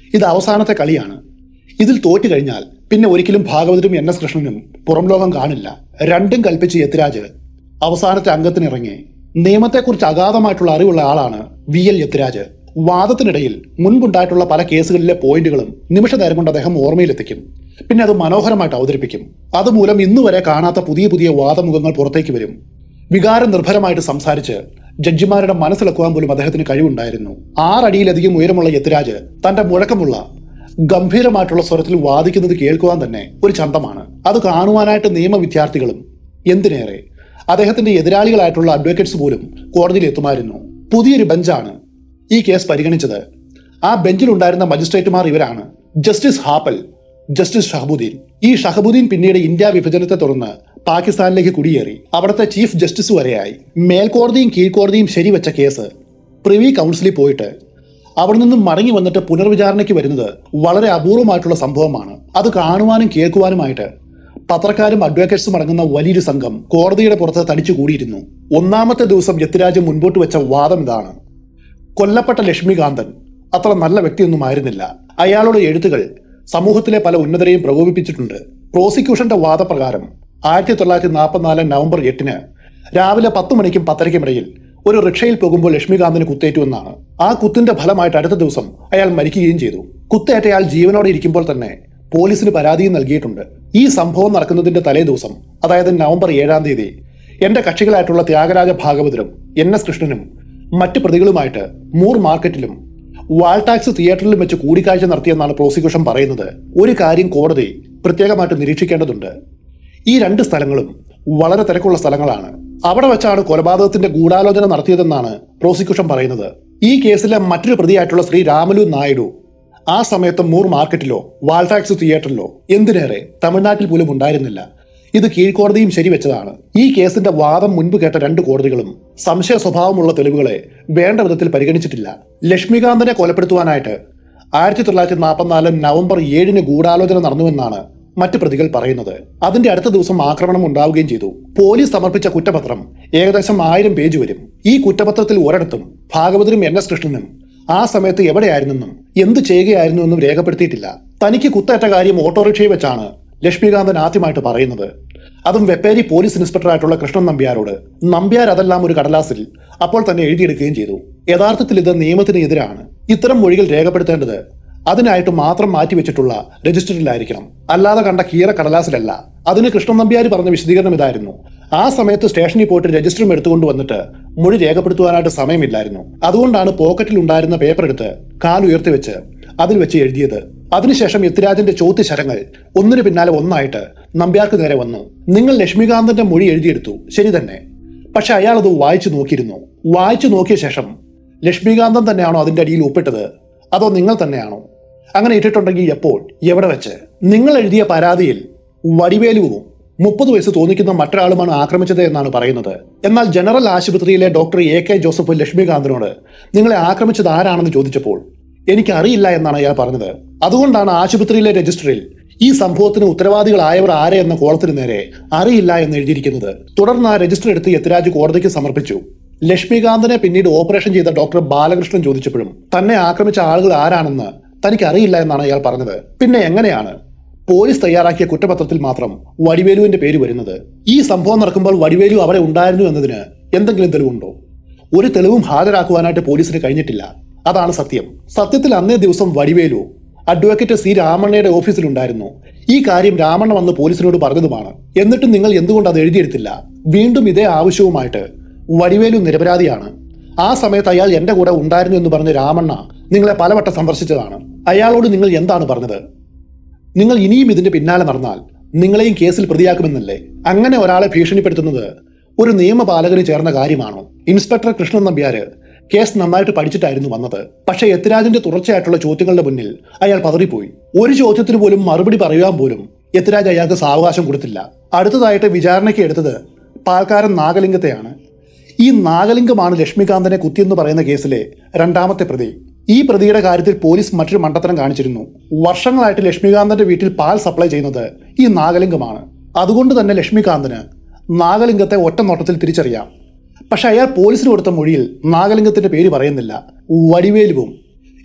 ഇത് അവസാനത്തെ കളിയാണ് ഇതിൽ തോറ്റു കഴിഞ്ഞാൽ പിന്നെ ഒരിക്കലും ഭാഗവതരും എൻ എസ് കൃഷ്ണനും പുറം ലോകം കാണില്ല രണ്ടും കൽപ്പിച്ച് യത്തിരാജ് അവസാനത്തെ അംഗത്തിനിറങ്ങി നിയമത്തെക്കുറിച്ച് അഗാധമായിട്ടുള്ള അറിവുള്ള ആളാണ് വി എൽ യത്തിരാജ് വാദത്തിനിടയിൽ മുൻപുണ്ടായിട്ടുള്ള പല കേസുകളിലെ പോയിന്റുകളും നിമിഷ നേരം കൊണ്ട് അദ്ദേഹം ഓർമ്മയിലെത്തിക്കും പിന്നെ അത് മനോഹരമായിട്ട് അവതരിപ്പിക്കും അതുമൂലം ഇന്നുവരെ കാണാത്ത പുതിയ പുതിയ വാദമുഖങ്ങൾ പുറത്തേക്ക് വരും വികാര നിർഭരമായിട്ട് സംസാരിച്ച് ജഡ്ജിമാരുടെ മനസ്സിളക്കുവാൻ പോലും അദ്ദേഹത്തിന് കഴിവുണ്ടായിരുന്നു ആറടിയിലധികം ഉയരമുള്ള യത്തിരാജ് തന്റെ മുഴക്കമുള്ള ഗംഭീരമായിട്ടുള്ള സ്വരത്തിൽ വാദിക്കുന്നത് കേൾക്കുവാൻ തന്നെ ഒരു ചന്തമാണ് അത് കാണുവാനായിട്ട് നിയമ വിദ്യാർത്ഥികളും എന്തിനേറെ അദ്ദേഹത്തിന്റെ എതിരാളികളായിട്ടുള്ള അഡ്വക്കേറ്റ്സ് പോലും കോടതിയിൽ എത്തുമായിരുന്നു പുതിയൊരു ബെഞ്ചാണ് ഈ കേസ് പരിഗണിച്ചത് ആ ബെഞ്ചിലുണ്ടായിരുന്ന മജിസ്ട്രേറ്റുമാർ ഇവരാണ് ജസ്റ്റിസ് ഹാപ്പൽ ജസ്റ്റിസ് ഷഹബുദ്ദീൻ ഈ ഷഹബുദ്ദീൻ പിന്നീട് ഇന്ത്യ വിഭജനത്തെ തുടർന്ന് പാകിസ്ഥാനിലേക്ക് കുടിയേറി അവിടുത്തെ ചീഫ് ജസ്റ്റിസ് വരെയായി മേൽക്കോടതിയും കീഴ്ക്കോടതിയും ശരിവെച്ച കേസ് പ്രിവി കൗൺസിലിൽ പോയിട്ട് അവിടെ നിന്നും മടങ്ങി വന്നിട്ട് പുനർവിചാരണയ്ക്ക് വരുന്നത് വളരെ അപൂർവമായിട്ടുള്ള സംഭവമാണ് അത് കാണുവാനും കേൾക്കുവാനുമായിട്ട് പത്രക്കാരും അഡ്വക്കേറ്റ്സും അടങ്ങുന്ന വലിയൊരു സംഘം കോടതിയുടെ പുറത്ത് തടിച്ചു കൂടിയിരുന്നു ഒന്നാമത്തെ ദിവസം യത്തിരാജ് മുൻപോട്ട് വെച്ച വാദം ഇതാണ് കൊല്ലപ്പെട്ട ലക്ഷ്മികാന്തൻ അത്ര നല്ല വ്യക്തിയൊന്നും ആയിരുന്നില്ല അയാളുടെ എഴുത്തുകൾ സമൂഹത്തിലെ പല ഉന്നതരെയും പ്രകോപിപ്പിച്ചിട്ടുണ്ട് പ്രോസിക്യൂഷന്റെ വാദപ്രകാരം ആയിരത്തി തൊള്ളായിരത്തി നാൽപ്പത്തിനാല് നവംബർ എട്ടിന് രാവിലെ പത്ത് മണിക്കും പത്തരയ്ക്കും ഇടയിൽ ഒരു റിക്ഷയിൽ പോകുമ്പോൾ ലക്ഷ്മികാന്തിന് കുത്തേറ്റുവെന്നാണ് ആ കുത്തിന്റെ ഫലമായിട്ട് അടുത്ത ദിവസം അയാൾ മരിക്കുകയും ചെയ്തു കുത്തേറ്റയാൾ ജീവനോടെ ഇരിക്കുമ്പോൾ തന്നെ പോലീസിന് പരാതിയും നൽകിയിട്ടുണ്ട് ഈ സംഭവം നടക്കുന്നതിന്റെ തലേ ദിവസം അതായത് നവംബർ ഏഴാം തീയതി എന്റെ കക്ഷികളായിട്ടുള്ള ത്യാഗരാജ ഭാഗവതരും എൻ എസ് കൃഷ്ണനും മറ്റ് പ്രതികളുമായിട്ട് മൂർ മാർക്കറ്റിലും വാൾടാക്സ് തിയേറ്ററിലും വെച്ച് കൂടിക്കാഴ്ച നടത്തിയെന്നാണ് പ്രോസിക്യൂഷൻ പറയുന്നത് ഒരു കാര്യം കോടതി പ്രത്യേകമായിട്ട് നിരീക്ഷിക്കേണ്ടതുണ്ട് ഈ രണ്ട് സ്ഥലങ്ങളും വളരെ തിരക്കുള്ള സ്ഥലങ്ങളാണ് അവിടെ വെച്ചാണ് കൊലപാതകത്തിന്റെ ഗൂഢാലോചന നടത്തിയതെന്നാണ് പ്രോസിക്യൂഷൻ പറയുന്നത് ഈ കേസിലെ മറ്റൊരു പ്രതിയായിട്ടുള്ള ശ്രീ രാമലു നായിഡു ആ സമയത്ത് മൂർ മാർക്കറ്റിലോ വാൾടാക്സ് തിയേറ്ററിലോ എന്തിനേറെ തമിഴ്നാട്ടിൽ പോലും ഉണ്ടായിരുന്നില്ല ഇത് കീഴ്ക്കോടതിയും ശരിവെച്ചതാണ് ഈ കേസിന്റെ വാദം മുൻപ് കേട്ട രണ്ട് കോടതികളും സംശയ സ്വഭാവമുള്ള തെളിവുകളെ വേണ്ട വിധത്തിൽ പരിഗണിച്ചിട്ടില്ല ലക്ഷ്മികാന്തനെ കൊലപ്പെടുത്തുവാനായിട്ട് ആയിരത്തി തൊള്ളായിരത്തി നാൽപ്പത്തിനാല് നവംബർ ഏഴിന് ഗൂഢാലോചന നടന്നുവെന്നാണ് മറ്റ് പ്രതികൾ പറയുന്നത് അതിന്റെ അടുത്ത ദിവസം ആക്രമണം ഉണ്ടാവുകയും ചെയ്തു പോലീസ് സമർപ്പിച്ച കുറ്റപത്രം ഏകദേശം ആയിരം പേജ് വരും ഈ കുറ്റപത്രത്തിൽ ഒരിടത്തും ഭാഗവതരും എൻ എസ് കൃഷ്ണനും ആ സമയത്ത് എവിടെയായിരുന്നെന്നും എന്ത് ചെയ്യുകയായിരുന്നുവെന്നും രേഖപ്പെടുത്തിയിട്ടില്ല തനിക്ക് കുത്തേറ്റ കാര്യം ഓട്ടോറിക്ഷയിൽ വെച്ചാണ് ലക്ഷ്മികാന്തൻ ആദ്യമായിട്ട് പറയുന്നത് അതും വെപ്പേരി പോലീസ് ഇൻസ്പെക്ടറായിട്ടുള്ള കൃഷ്ണൻ നമ്പ്യാരോട് നമ്പ്യാർ അതെല്ലാം ഒരു കടലാസിൽ അപ്പോൾ തന്നെ എഴുതിയെടുക്കുകയും ചെയ്തു യഥാർത്ഥത്തിൽ ഇത് നിയമത്തിന് എതിരാണ് ഇത്തരം മൊഴികൾ രേഖപ്പെടുത്തേണ്ടത് അതിനായിട്ട് മാത്രം മാറ്റിവെച്ചിട്ടുള്ള രജിസ്റ്ററിലായിരിക്കണം അല്ലാതെ കണ്ട കീറ കടലാസിലല്ല അതിന് കൃഷ്ണൻ നമ്പ്യാർ പറഞ്ഞ വിശദീകരണം ഇതായിരുന്നു ആ സമയത്ത് സ്റ്റേഷനിൽ പോയിട്ട് രജിസ്റ്ററും എടുത്തുകൊണ്ട് വന്നിട്ട് മൊഴി രേഖപ്പെടുത്തുവാനായിട്ട് സമയമില്ലായിരുന്നു അതുകൊണ്ടാണ് പോക്കറ്റിൽ ഉണ്ടായിരുന്ന പേപ്പർ എടുത്ത് കാൽ ഉയർത്തി വെച്ച് അതിൽ വെച്ച് എഴുതിയത് അതിനുശേഷം യത്തിരാജന്റെ ചോദ്യശരങ്ങൾ ഒന്നിനു പിന്നാലെ ഒന്നായിട്ട് നമ്പ്യാർക്ക് നേരെ വന്നു നിങ്ങൾ ലക്ഷ്മികാന്തന്റെ മൊഴി എഴുതിയെടുത്തു ശരി തന്നെ പക്ഷെ അയാൾ അത് വായിച്ചു നോക്കിയിരുന്നു വായിച്ചു നോക്കിയ ശേഷം ലക്ഷ്മികാന്തൻ തന്നെയാണോ അതിന്റെ അടിയിൽ ഒപ്പിട്ടത് അതോ നിങ്ങൾ തന്നെയാണോ അങ്ങനെ ഇട്ടിട്ടുണ്ടെങ്കിൽ എപ്പോൾ എവിടെ വെച്ച് നിങ്ങൾ എഴുതിയ പരാതിയിൽ വടിവേലുവും മുപ്പത് വയസ്സ് തോന്നിക്കുന്ന മറ്റൊരാളുമാണ് ആക്രമിച്ചത് എന്നാണ് പറയുന്നത് എന്നാൽ ജനറൽ ആശുപത്രിയിലെ ഡോക്ടർ എ കെ ജോസഫ് ലക്ഷ്മികാന്തനോട് നിങ്ങളെ ആക്രമിച്ചത് ആരാണെന്ന് ചോദിച്ചപ്പോൾ എനിക്കറിയില്ല എന്നാണ് അയാൾ പറഞ്ഞത് അതുകൊണ്ടാണ് ആശുപത്രിയിലെ രജിസ്റ്ററിൽ ഈ സംഭവത്തിന് ഉത്തരവാദികളായവർ ആരെ എന്ന കോളത്തിന് നേരെ അറിയില്ല എന്ന് എഴുതിയിരിക്കുന്നത് തുടർന്ന് ആ രജിസ്റ്റർ എടുത്ത് യത്തിരാജ് കോടതിക്ക് സമർപ്പിച്ചു ലക്ഷ്മികാന്തനെ പിന്നീട് ഓപ്പറേഷൻ ചെയ്ത ഡോക്ടർ ബാലകൃഷ്ണൻ ചോദിച്ചപ്പോഴും തന്നെ ആക്രമിച്ച ആളുകൾ ആരാണെന്ന് തനിക്ക് അറിയില്ല എന്നാണ് അയാൾ പറഞ്ഞത് പിന്നെ എങ്ങനെയാണ് പോലീസ് തയ്യാറാക്കിയ കുറ്റപത്രത്തിൽ മാത്രം വടിവേലുവിന്റെ പേര് വരുന്നത് ഈ സംഭവം നടക്കുമ്പോൾ വടിവേലു അവിടെ ഉണ്ടായിരുന്നു എന്നതിന് എന്തെങ്കിലും തെളിവുണ്ടോ ഒരു തെളിവും ഹാജരാക്കുവാനായിട്ട് പോലീസിന് കഴിഞ്ഞിട്ടില്ല അതാണ് സത്യം സത്യത്തിൽ അന്നേ ദിവസം വടിവേലു അഡ്വക്കേറ്റ് സി രാമണ്ണയുടെ ഓഫീസിലുണ്ടായിരുന്നു ഈ കാര്യം രാമണ്ണ വന്ന് പോലീസിനോട് പറഞ്ഞതുമാണ് എന്നിട്ടും നിങ്ങൾ എന്തുകൊണ്ട് അത് എഴുതിയെടുത്തില്ല വീണ്ടും ഇതേ ആവശ്യവുമായിട്ട് വടിവേലു നിരപരാധിയാണ് ആ സമയത്ത് അയാൾ എന്റെ കൂടെ ഉണ്ടായിരുന്നു എന്ന് പറഞ്ഞ് രാമണ്ണ നിങ്ങളെ പലവട്ടം സന്ദർശിച്ചതാണ് അയാളോട് നിങ്ങൾ എന്താണ് പറഞ്ഞത് നിങ്ങൾ ഇനിയും ഇതിന്റെ പിന്നാലെ നടന്നാൽ നിങ്ങളെയും കേസിൽ പ്രതിയാക്കുമെന്നല്ലേ അങ്ങനെ ഒരാളെ ഭീഷണിപ്പെടുത്തുന്നത് ഒരു നിയമപാലകന് ചേർന്ന കാര്യമാണോ ഇൻസ്പെക്ടർ കൃഷ്ണൻ നമ്പ്യാര് കേസ് നന്നായിട്ട് പഠിച്ചിട്ടായിരുന്നു വന്നത് പക്ഷേ യത്തിരാജിന്റെ തുടർച്ചയായിട്ടുള്ള ചോദ്യങ്ങളുടെ മുന്നിൽ അയാൾ പതറിപ്പോയി ഒരു ചോദ്യത്തിന് പോലും മറുപടി പറയുവാൻ പോലും യത്തിരാജ് അയാൾക്ക് സാവകാശം കൊടുത്തില്ല അടുത്തതായിട്ട് വിചാരണയ്ക്ക് എടുത്തത് പാൽക്കാരൻ നാഗലിംഗത്തെയാണ് ഈ നാഗലിംഗമാണ് ലക്ഷ്മികാന്തനെ കുത്തിയെന്ന് പറയുന്ന കേസിലെ രണ്ടാമത്തെ പ്രതി ഈ പ്രതിയുടെ കാര്യത്തിൽ പോലീസ് മറ്റൊരു മണ്ടത്തരം കാണിച്ചിരുന്നു വർഷങ്ങളായിട്ട് ലക്ഷ്മികാന്തന്റെ വീട്ടിൽ പാൽ സപ്ലൈ ചെയ്യുന്നത് ഈ നാഗലിംഗമാണ് അതുകൊണ്ട് തന്നെ ലക്ഷ്മികാന്തന് നാഗലിംഗത്തെ ഒറ്റ നോട്ടത്തിൽ തിരിച്ചറിയാം പക്ഷെ അയാൾ പോലീസിന് കൊടുത്ത മൊഴിയിൽ നാഗലിംഗത്തിന്റെ പേര് പറയുന്നില്ല വടിവേലുവും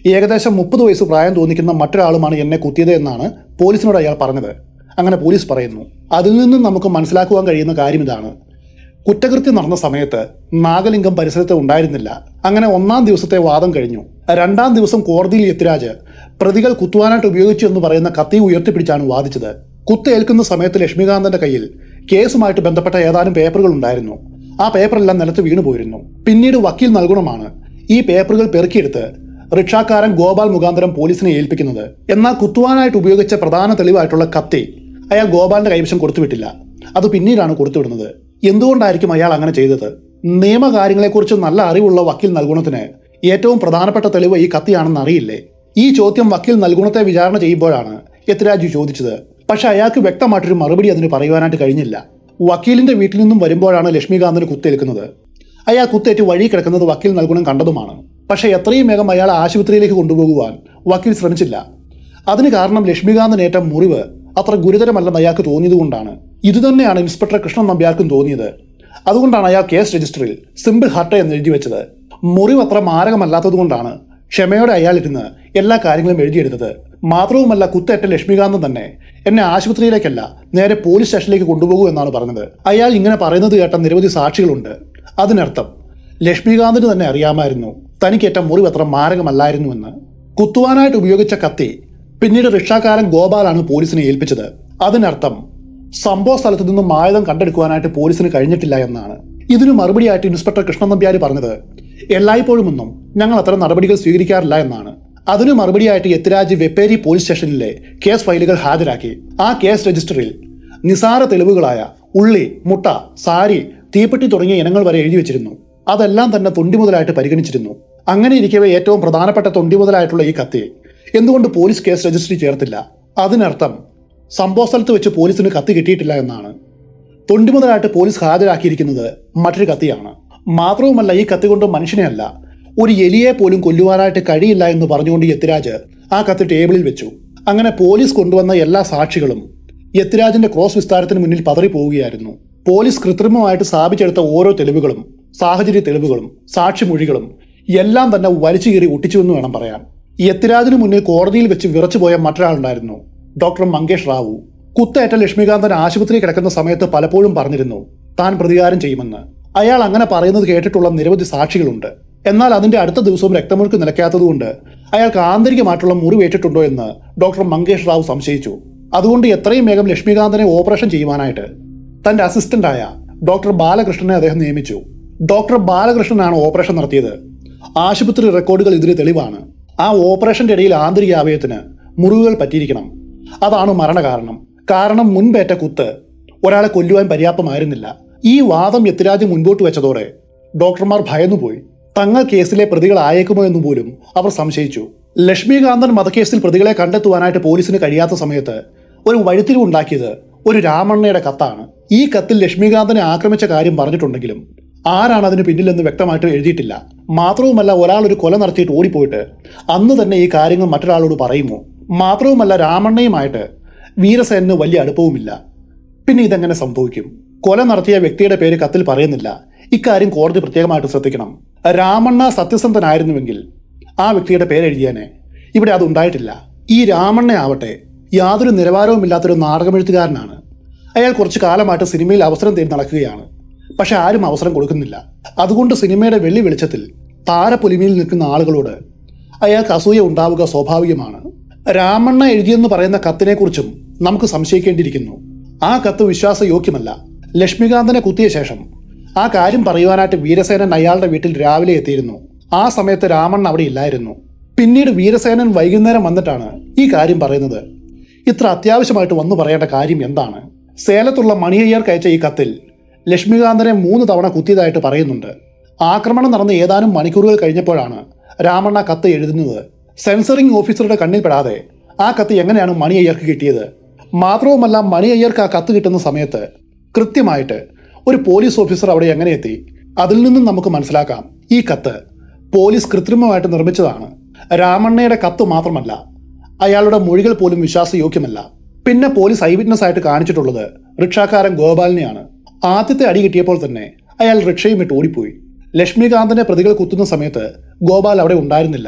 ഏകദേശം മുപ്പത് വയസ്സ് പ്രായം തോന്നിക്കുന്ന മറ്റൊരാളുമാണ് എന്നെ കുത്തിയത് എന്നാണ് പോലീസിനോട് അയാൾ പറഞ്ഞത് അങ്ങനെ പോലീസ് പറയുന്നു അതിൽ നിന്നും നമുക്ക് മനസ്സിലാക്കുവാൻ കഴിയുന്ന കാര്യം ഇതാണ് കുറ്റകൃത്യം നടന്ന സമയത്ത് നാഗലിംഗം പരിസരത്ത് ഉണ്ടായിരുന്നില്ല അങ്ങനെ ഒന്നാം ദിവസത്തെ വാദം കഴിഞ്ഞു രണ്ടാം ദിവസം കോടതിയിൽ എത്തിരാജ് പ്രതികൾ കുത്തുവാനായിട്ട് ഉപയോഗിച്ചു എന്ന് പറയുന്ന കത്തി ഉയർത്തിപ്പിടിച്ചാണ് വാദിച്ചത് കുത്തേൽക്കുന്ന സമയത്ത് ലക്ഷ്മികാന്തന്റെ കയ്യിൽ കേസുമായിട്ട് ബന്ധപ്പെട്ട ഏതാനും പേപ്പറുകൾ ഉണ്ടായിരുന്നു ആ പേപ്പറെല്ലാം നിലത്ത് വീണു പോയിരുന്നു പിന്നീട് വക്കീൽ നൽകണമാണ് ഈ പേപ്പറുകൾ പെറുക്കിയെടുത്ത് റിക്ഷാക്കാരൻ ഗോപാൽ മുഖാന്തരം പോലീസിനെ ഏൽപ്പിക്കുന്നത് എന്നാൽ കുത്തുവാനായിട്ട് ഉപയോഗിച്ച പ്രധാന തെളിവായിട്ടുള്ള കത്തി അയാൾ ഗോപാലിന്റെ കൈവശം കൊടുത്തുവിട്ടില്ല അത് പിന്നീടാണ് കൊടുത്തുവിടുന്നത് എന്തുകൊണ്ടായിരിക്കും അയാൾ അങ്ങനെ ചെയ്തത് നിയമകാര്യങ്ങളെക്കുറിച്ച് നല്ല അറിവുള്ള വക്കീൽ നൽഗുണത്തിന് ഏറ്റവും പ്രധാനപ്പെട്ട തെളിവ് ഈ കത്തിയാണെന്ന് അറിയില്ലേ ഈ ചോദ്യം വക്കീൽ നൽഗുണത്തെ വിചാരണ ചെയ്യുമ്പോഴാണ് എത്തിരാജു ചോദിച്ചത് പക്ഷെ അയാൾക്ക് വ്യക്തമായിട്ടൊരു മറുപടി അതിന് പറയുവാനായിട്ട് കഴിഞ്ഞില്ല വക്കീലിന്റെ വീട്ടിൽ നിന്നും വരുമ്പോഴാണ് ലക്ഷ്മികാന്തിന് കുത്തേൽക്കുന്നത് അയാൾ കുത്തേറ്റ് വഴി കിടക്കുന്നത് വക്കീൽ നൽകുണം കണ്ടതുമാണ് പക്ഷെ എത്രയും വേഗം അയാൾ ആശുപത്രിയിലേക്ക് കൊണ്ടുപോകുവാൻ വക്കീൽ ശ്രമിച്ചില്ല അതിന് കാരണം ലക്ഷ്മികാന്തനേറ്റ മുറിവ് അത്ര ഗുരുതരമല്ലെന്ന് അയാൾക്ക് തോന്നിയതുകൊണ്ടാണ് ഇതുതന്നെയാണ് ഇൻസ്പെക്ടർ കൃഷ്ണൻ നമ്പ്യാർക്കും തോന്നിയത് അതുകൊണ്ടാണ് അയാൾ കേസ് രജിസ്റ്ററിൽ സിമ്പിൾ ഹാർട്ട് എന്ന് എഴുതി വെച്ചത് മുറിവ് അത്ര മാരകമല്ലാത്തതുകൊണ്ടാണ് ക്ഷമയോടെ അയാൾ ഇരുന്ന് എല്ലാ കാര്യങ്ങളും എഴുതിയെടുത്തത് മാത്രവുമല്ല കുത്തേറ്റ ലക്ഷ്മികാന്തൻ തന്നെ എന്നെ ആശുപത്രിയിലേക്കല്ല നേരെ പോലീസ് സ്റ്റേഷനിലേക്ക് കൊണ്ടുപോകൂ എന്നാണ് പറഞ്ഞത് അയാൾ ഇങ്ങനെ പറയുന്നത് കേട്ട നിരവധി സാക്ഷികളുണ്ട് അതിനർത്ഥം ലക്ഷ്മികാന്തിന് തന്നെ അറിയാമായിരുന്നു തനിക്കേറ്റ മുറിവ് അത്ര മാരകമല്ലായിരുന്നുവെന്ന് കുത്തുവാനായിട്ട് ഉപയോഗിച്ച കത്തി പിന്നീട് റിക്ഷാക്കാരൻ ഗോപാലാണ് പോലീസിനെ ഏൽപ്പിച്ചത് അതിനർത്ഥം സംഭവ സ്ഥലത്ത് നിന്നും ആയുധം കണ്ടെടുക്കുവാനായിട്ട് പോലീസിന് കഴിഞ്ഞിട്ടില്ല എന്നാണ് ഇതിനു മറുപടിയായിട്ട് ഇൻസ്പെക്ടർ കൃഷ്ണൻ നമ്പ്യാര് പറഞ്ഞത് എല്ലായ്പ്പോഴുമൊന്നും ഞങ്ങൾ അത്തരം നടപടികൾ സ്വീകരിക്കാറില്ല എന്നാണ് അതിനു മറുപടിയായിട്ട് എത്തിരാജ് വെപ്പേരി പോലീസ് സ്റ്റേഷനിലെ കേസ് ഫയലുകൾ ഹാജരാക്കി ആ കേസ് രജിസ്റ്ററിൽ നിസാര തെളിവുകളായ ഉള്ളി മുട്ട സാരി തീപ്പെട്ടി തുടങ്ങിയ ഇനങ്ങൾ വരെ എഴുതി വെച്ചിരുന്നു അതെല്ലാം തന്നെ തൊണ്ടി മുതലായിട്ട് പരിഗണിച്ചിരുന്നു അങ്ങനെ ഇരിക്കവേ ഏറ്റവും പ്രധാനപ്പെട്ട തൊണ്ടി മുതലായിട്ടുള്ള ഈ കത്തി എന്തുകൊണ്ട് പോലീസ് കേസ് രജിസ്റ്ററിൽ ചേർത്തില്ല അതിനർത്ഥം സംഭവ സ്ഥലത്ത് വെച്ച് പോലീസിന് കത്തി കിട്ടിയിട്ടില്ല എന്നാണ് തൊണ്ടി മുതലായിട്ട് പോലീസ് ഹാജരാക്കിയിരിക്കുന്നത് മറ്റൊരു കത്തിയാണ് മാത്രവുമല്ല ഈ കത്തി കൊണ്ട് മനുഷ്യനെയല്ല ഒരു എലിയെ പോലും കൊല്ലുവാനായിട്ട് കഴിയില്ല എന്ന് പറഞ്ഞുകൊണ്ട് യത്തിരാജ് ആ കത്തി ടേബിളിൽ വെച്ചു അങ്ങനെ പോലീസ് കൊണ്ടുവന്ന എല്ലാ സാക്ഷികളും യത്തിരാജിന്റെ ക്രോസ് വിസ്താരത്തിന് മുന്നിൽ പതറിപ്പോവുകയായിരുന്നു പോലീസ് കൃത്രിമമായിട്ട് സ്ഥാപിച്ചെടുത്ത ഓരോ തെളിവുകളും സാഹചര്യ തെളിവുകളും സാക്ഷിമൊഴികളും എല്ലാം തന്നെ വലിച്ചു കീറി ഒട്ടിച്ചുവെന്ന് വേണം പറയാൻ യത്തിരാജിന് മുന്നിൽ കോടതിയിൽ വെച്ച് വിറച്ചുപോയ മറ്റൊരാളുണ്ടായിരുന്നു ഡോക്ടർ മങ്കേഷ് റാവു കുത്തേറ്റ ലക്ഷ്മികാന്തൻ ആശുപത്രി കിടക്കുന്ന സമയത്ത് പലപ്പോഴും പറഞ്ഞിരുന്നു താൻ പ്രതികാരം ചെയ്യുമെന്ന് അയാൾ അങ്ങനെ പറയുന്നത് കേട്ടിട്ടുള്ള നിരവധി സാക്ഷികളുണ്ട് എന്നാൽ അതിന്റെ അടുത്ത ദിവസവും രക്തമൊഴുക്ക് നിലയ്ക്കാത്തതുകൊണ്ട് അയാൾക്ക് ആന്തരികമായിട്ടുള്ള മുറിവേറ്റിട്ടുണ്ടോ എന്ന് ഡോക്ടർ മങ്കേഷ് റാവു സംശയിച്ചു അതുകൊണ്ട് എത്രയും വേഗം ലക്ഷ്മികാന്തനെ ഓപ്പറേഷൻ ചെയ്യുവാനായിട്ട് തന്റെ അസിസ്റ്റന്റായ ഡോക്ടർ ബാലകൃഷ്ണനെ അദ്ദേഹം നിയമിച്ചു ഡോക്ടർ ബാലകൃഷ്ണനാണ് ഓപ്പറേഷൻ നടത്തിയത് ആശുപത്രി റെക്കോർഡുകൾ ഇതിന് തെളിവാണ് ആ ഓപ്പറേഷന്റെ ഇടയിൽ ആന്തരിക അവയവത്തിന് മുറിവുകൾ പറ്റിയിരിക്കണം അതാണ് മരണകാരണം കാരണം മുൻപേറ്റ കുത്ത് ഒരാളെ കൊല്ലുവാൻ പര്യാപ്തമായിരുന്നില്ല ഈ വാദം യത്തിരാജ് മുൻപോട്ട് വെച്ചതോടെ ഡോക്ടർമാർ ഭയന്നുപോയി തങ്ങൾ കേസിലെ പ്രതികളായേക്കുമോ എന്ന് പോലും അവർ സംശയിച്ചു ലക്ഷ്മികാന്തൻ വധക്കേസിൽ പ്രതികളെ കണ്ടെത്തുവാനായിട്ട് പോലീസിന് കഴിയാത്ത സമയത്ത് ഒരു വഴിത്തിരിവുണ്ടാക്കിയത് ഒരു രാമണ്ണയുടെ കത്താണ് ഈ കത്തിൽ ലക്ഷ്മികാന്തനെ ആക്രമിച്ച കാര്യം പറഞ്ഞിട്ടുണ്ടെങ്കിലും ആരാണ് അതിന് പിന്നിലെന്ന് വ്യക്തമായിട്ട് എഴുതിയിട്ടില്ല മാത്രവുമല്ല ഒരാൾ ഒരു കൊല നടത്തിയിട്ട് ഓടിപ്പോയിട്ട് അന്ന് തന്നെ ഈ കാര്യങ്ങൾ മറ്റൊരാളോട് പറയുമോ മാത്രവുമല്ല രാമണ്ണയുമായിട്ട് വീരസേനന് വലിയ അടുപ്പവുമില്ല പിന്നെ ഇതെങ്ങനെ സംഭവിക്കും കൊല നടത്തിയ വ്യക്തിയുടെ പേര് കത്തിൽ പറയുന്നില്ല ഇക്കാര്യം കോടതി പ്രത്യേകമായിട്ട് ശ്രദ്ധിക്കണം രാമണ്ണ സത്യസന്ധനായിരുന്നുവെങ്കിൽ ആ വ്യക്തിയുടെ പേരെഴുതിയാനെ ഇവിടെ അത് ഉണ്ടായിട്ടില്ല ഈ രാമണ്ണ ആവട്ടെ യാതൊരു നിലവാരവുമില്ലാത്തൊരു നാടകമെഴുത്തുകാരനാണ് അയാൾ കുറച്ചു കാലമായിട്ട് സിനിമയിൽ അവസരം തേടി നടക്കുകയാണ് പക്ഷെ ആരും അവസരം കൊടുക്കുന്നില്ല അതുകൊണ്ട് സിനിമയുടെ വെള്ളി വെളിച്ചത്തിൽ താരപ്പൊലിമയിൽ നിൽക്കുന്ന ആളുകളോട് അയാൾക്ക് അസൂയ ഉണ്ടാവുക സ്വാഭാവികമാണ് രാമണ്ണ എഴുതിയെന്ന് പറയുന്ന കത്തിനെക്കുറിച്ചും നമുക്ക് സംശയിക്കേണ്ടിയിരിക്കുന്നു ആ കത്ത് വിശ്വാസയോഗ്യമല്ല ലക്ഷ്മികാന്തനെ കുത്തിയ ശേഷം ആ കാര്യം പറയുവാനായിട്ട് വീരസേനൻ അയാളുടെ വീട്ടിൽ രാവിലെ എത്തിയിരുന്നു ആ സമയത്ത് രാമണ്ണ അവിടെ ഇല്ലായിരുന്നു പിന്നീട് വീരസേനൻ വൈകുന്നേരം വന്നിട്ടാണ് ഈ കാര്യം പറയുന്നത് ഇത്ര അത്യാവശ്യമായിട്ട് വന്നു പറയേണ്ട കാര്യം എന്താണ് സേലത്തുള്ള മണിയയ്യർക്ക് അയച്ച ഈ കത്തിൽ ലക്ഷ്മികാന്തനെ മൂന്ന് തവണ കുത്തിയതായിട്ട് പറയുന്നുണ്ട് ആക്രമണം നടന്ന് ഏതാനും മണിക്കൂറുകൾ കഴിഞ്ഞപ്പോഴാണ് രാമണ്ണ കത്ത് എഴുതുന്നത് സെൻസറിംഗ് ഓഫീസറുടെ കണ്ണിൽപ്പെടാതെ ആ കത്ത് എങ്ങനെയാണ് മണി അയ്യർക്ക് കിട്ടിയത് മാത്രവുമല്ല മണി അയ്യർക്ക് ആ കത്ത് കിട്ടുന്ന സമയത്ത് കൃത്യമായിട്ട് ഒരു പോലീസ് ഓഫീസർ അവിടെ എങ്ങനെ എത്തി അതിൽ നിന്നും നമുക്ക് മനസ്സിലാക്കാം ഈ കത്ത് പോലീസ് കൃത്രിമമായിട്ട് നിർമ്മിച്ചതാണ് രാമണ്ണയുടെ കത്ത് മാത്രമല്ല അയാളുടെ മൊഴികൾ പോലും വിശ്വാസയോഗ്യമല്ല പിന്നെ പോലീസ് ഐ വിറ്റ്നസ് ആയിട്ട് കാണിച്ചിട്ടുള്ളത് റിക്ഷാക്കാരൻ ഗോപാലിനെയാണ് ആദ്യത്തെ അടി കിട്ടിയപ്പോൾ തന്നെ അയാൾ റിക്ഷയും ഇട്ട് ഓടിപ്പോയി ലക്ഷ്മികാന്തനെ പ്രതികൾ കുത്തുന്ന സമയത്ത് ഗോപാൽ അവിടെ ഉണ്ടായിരുന്നില്ല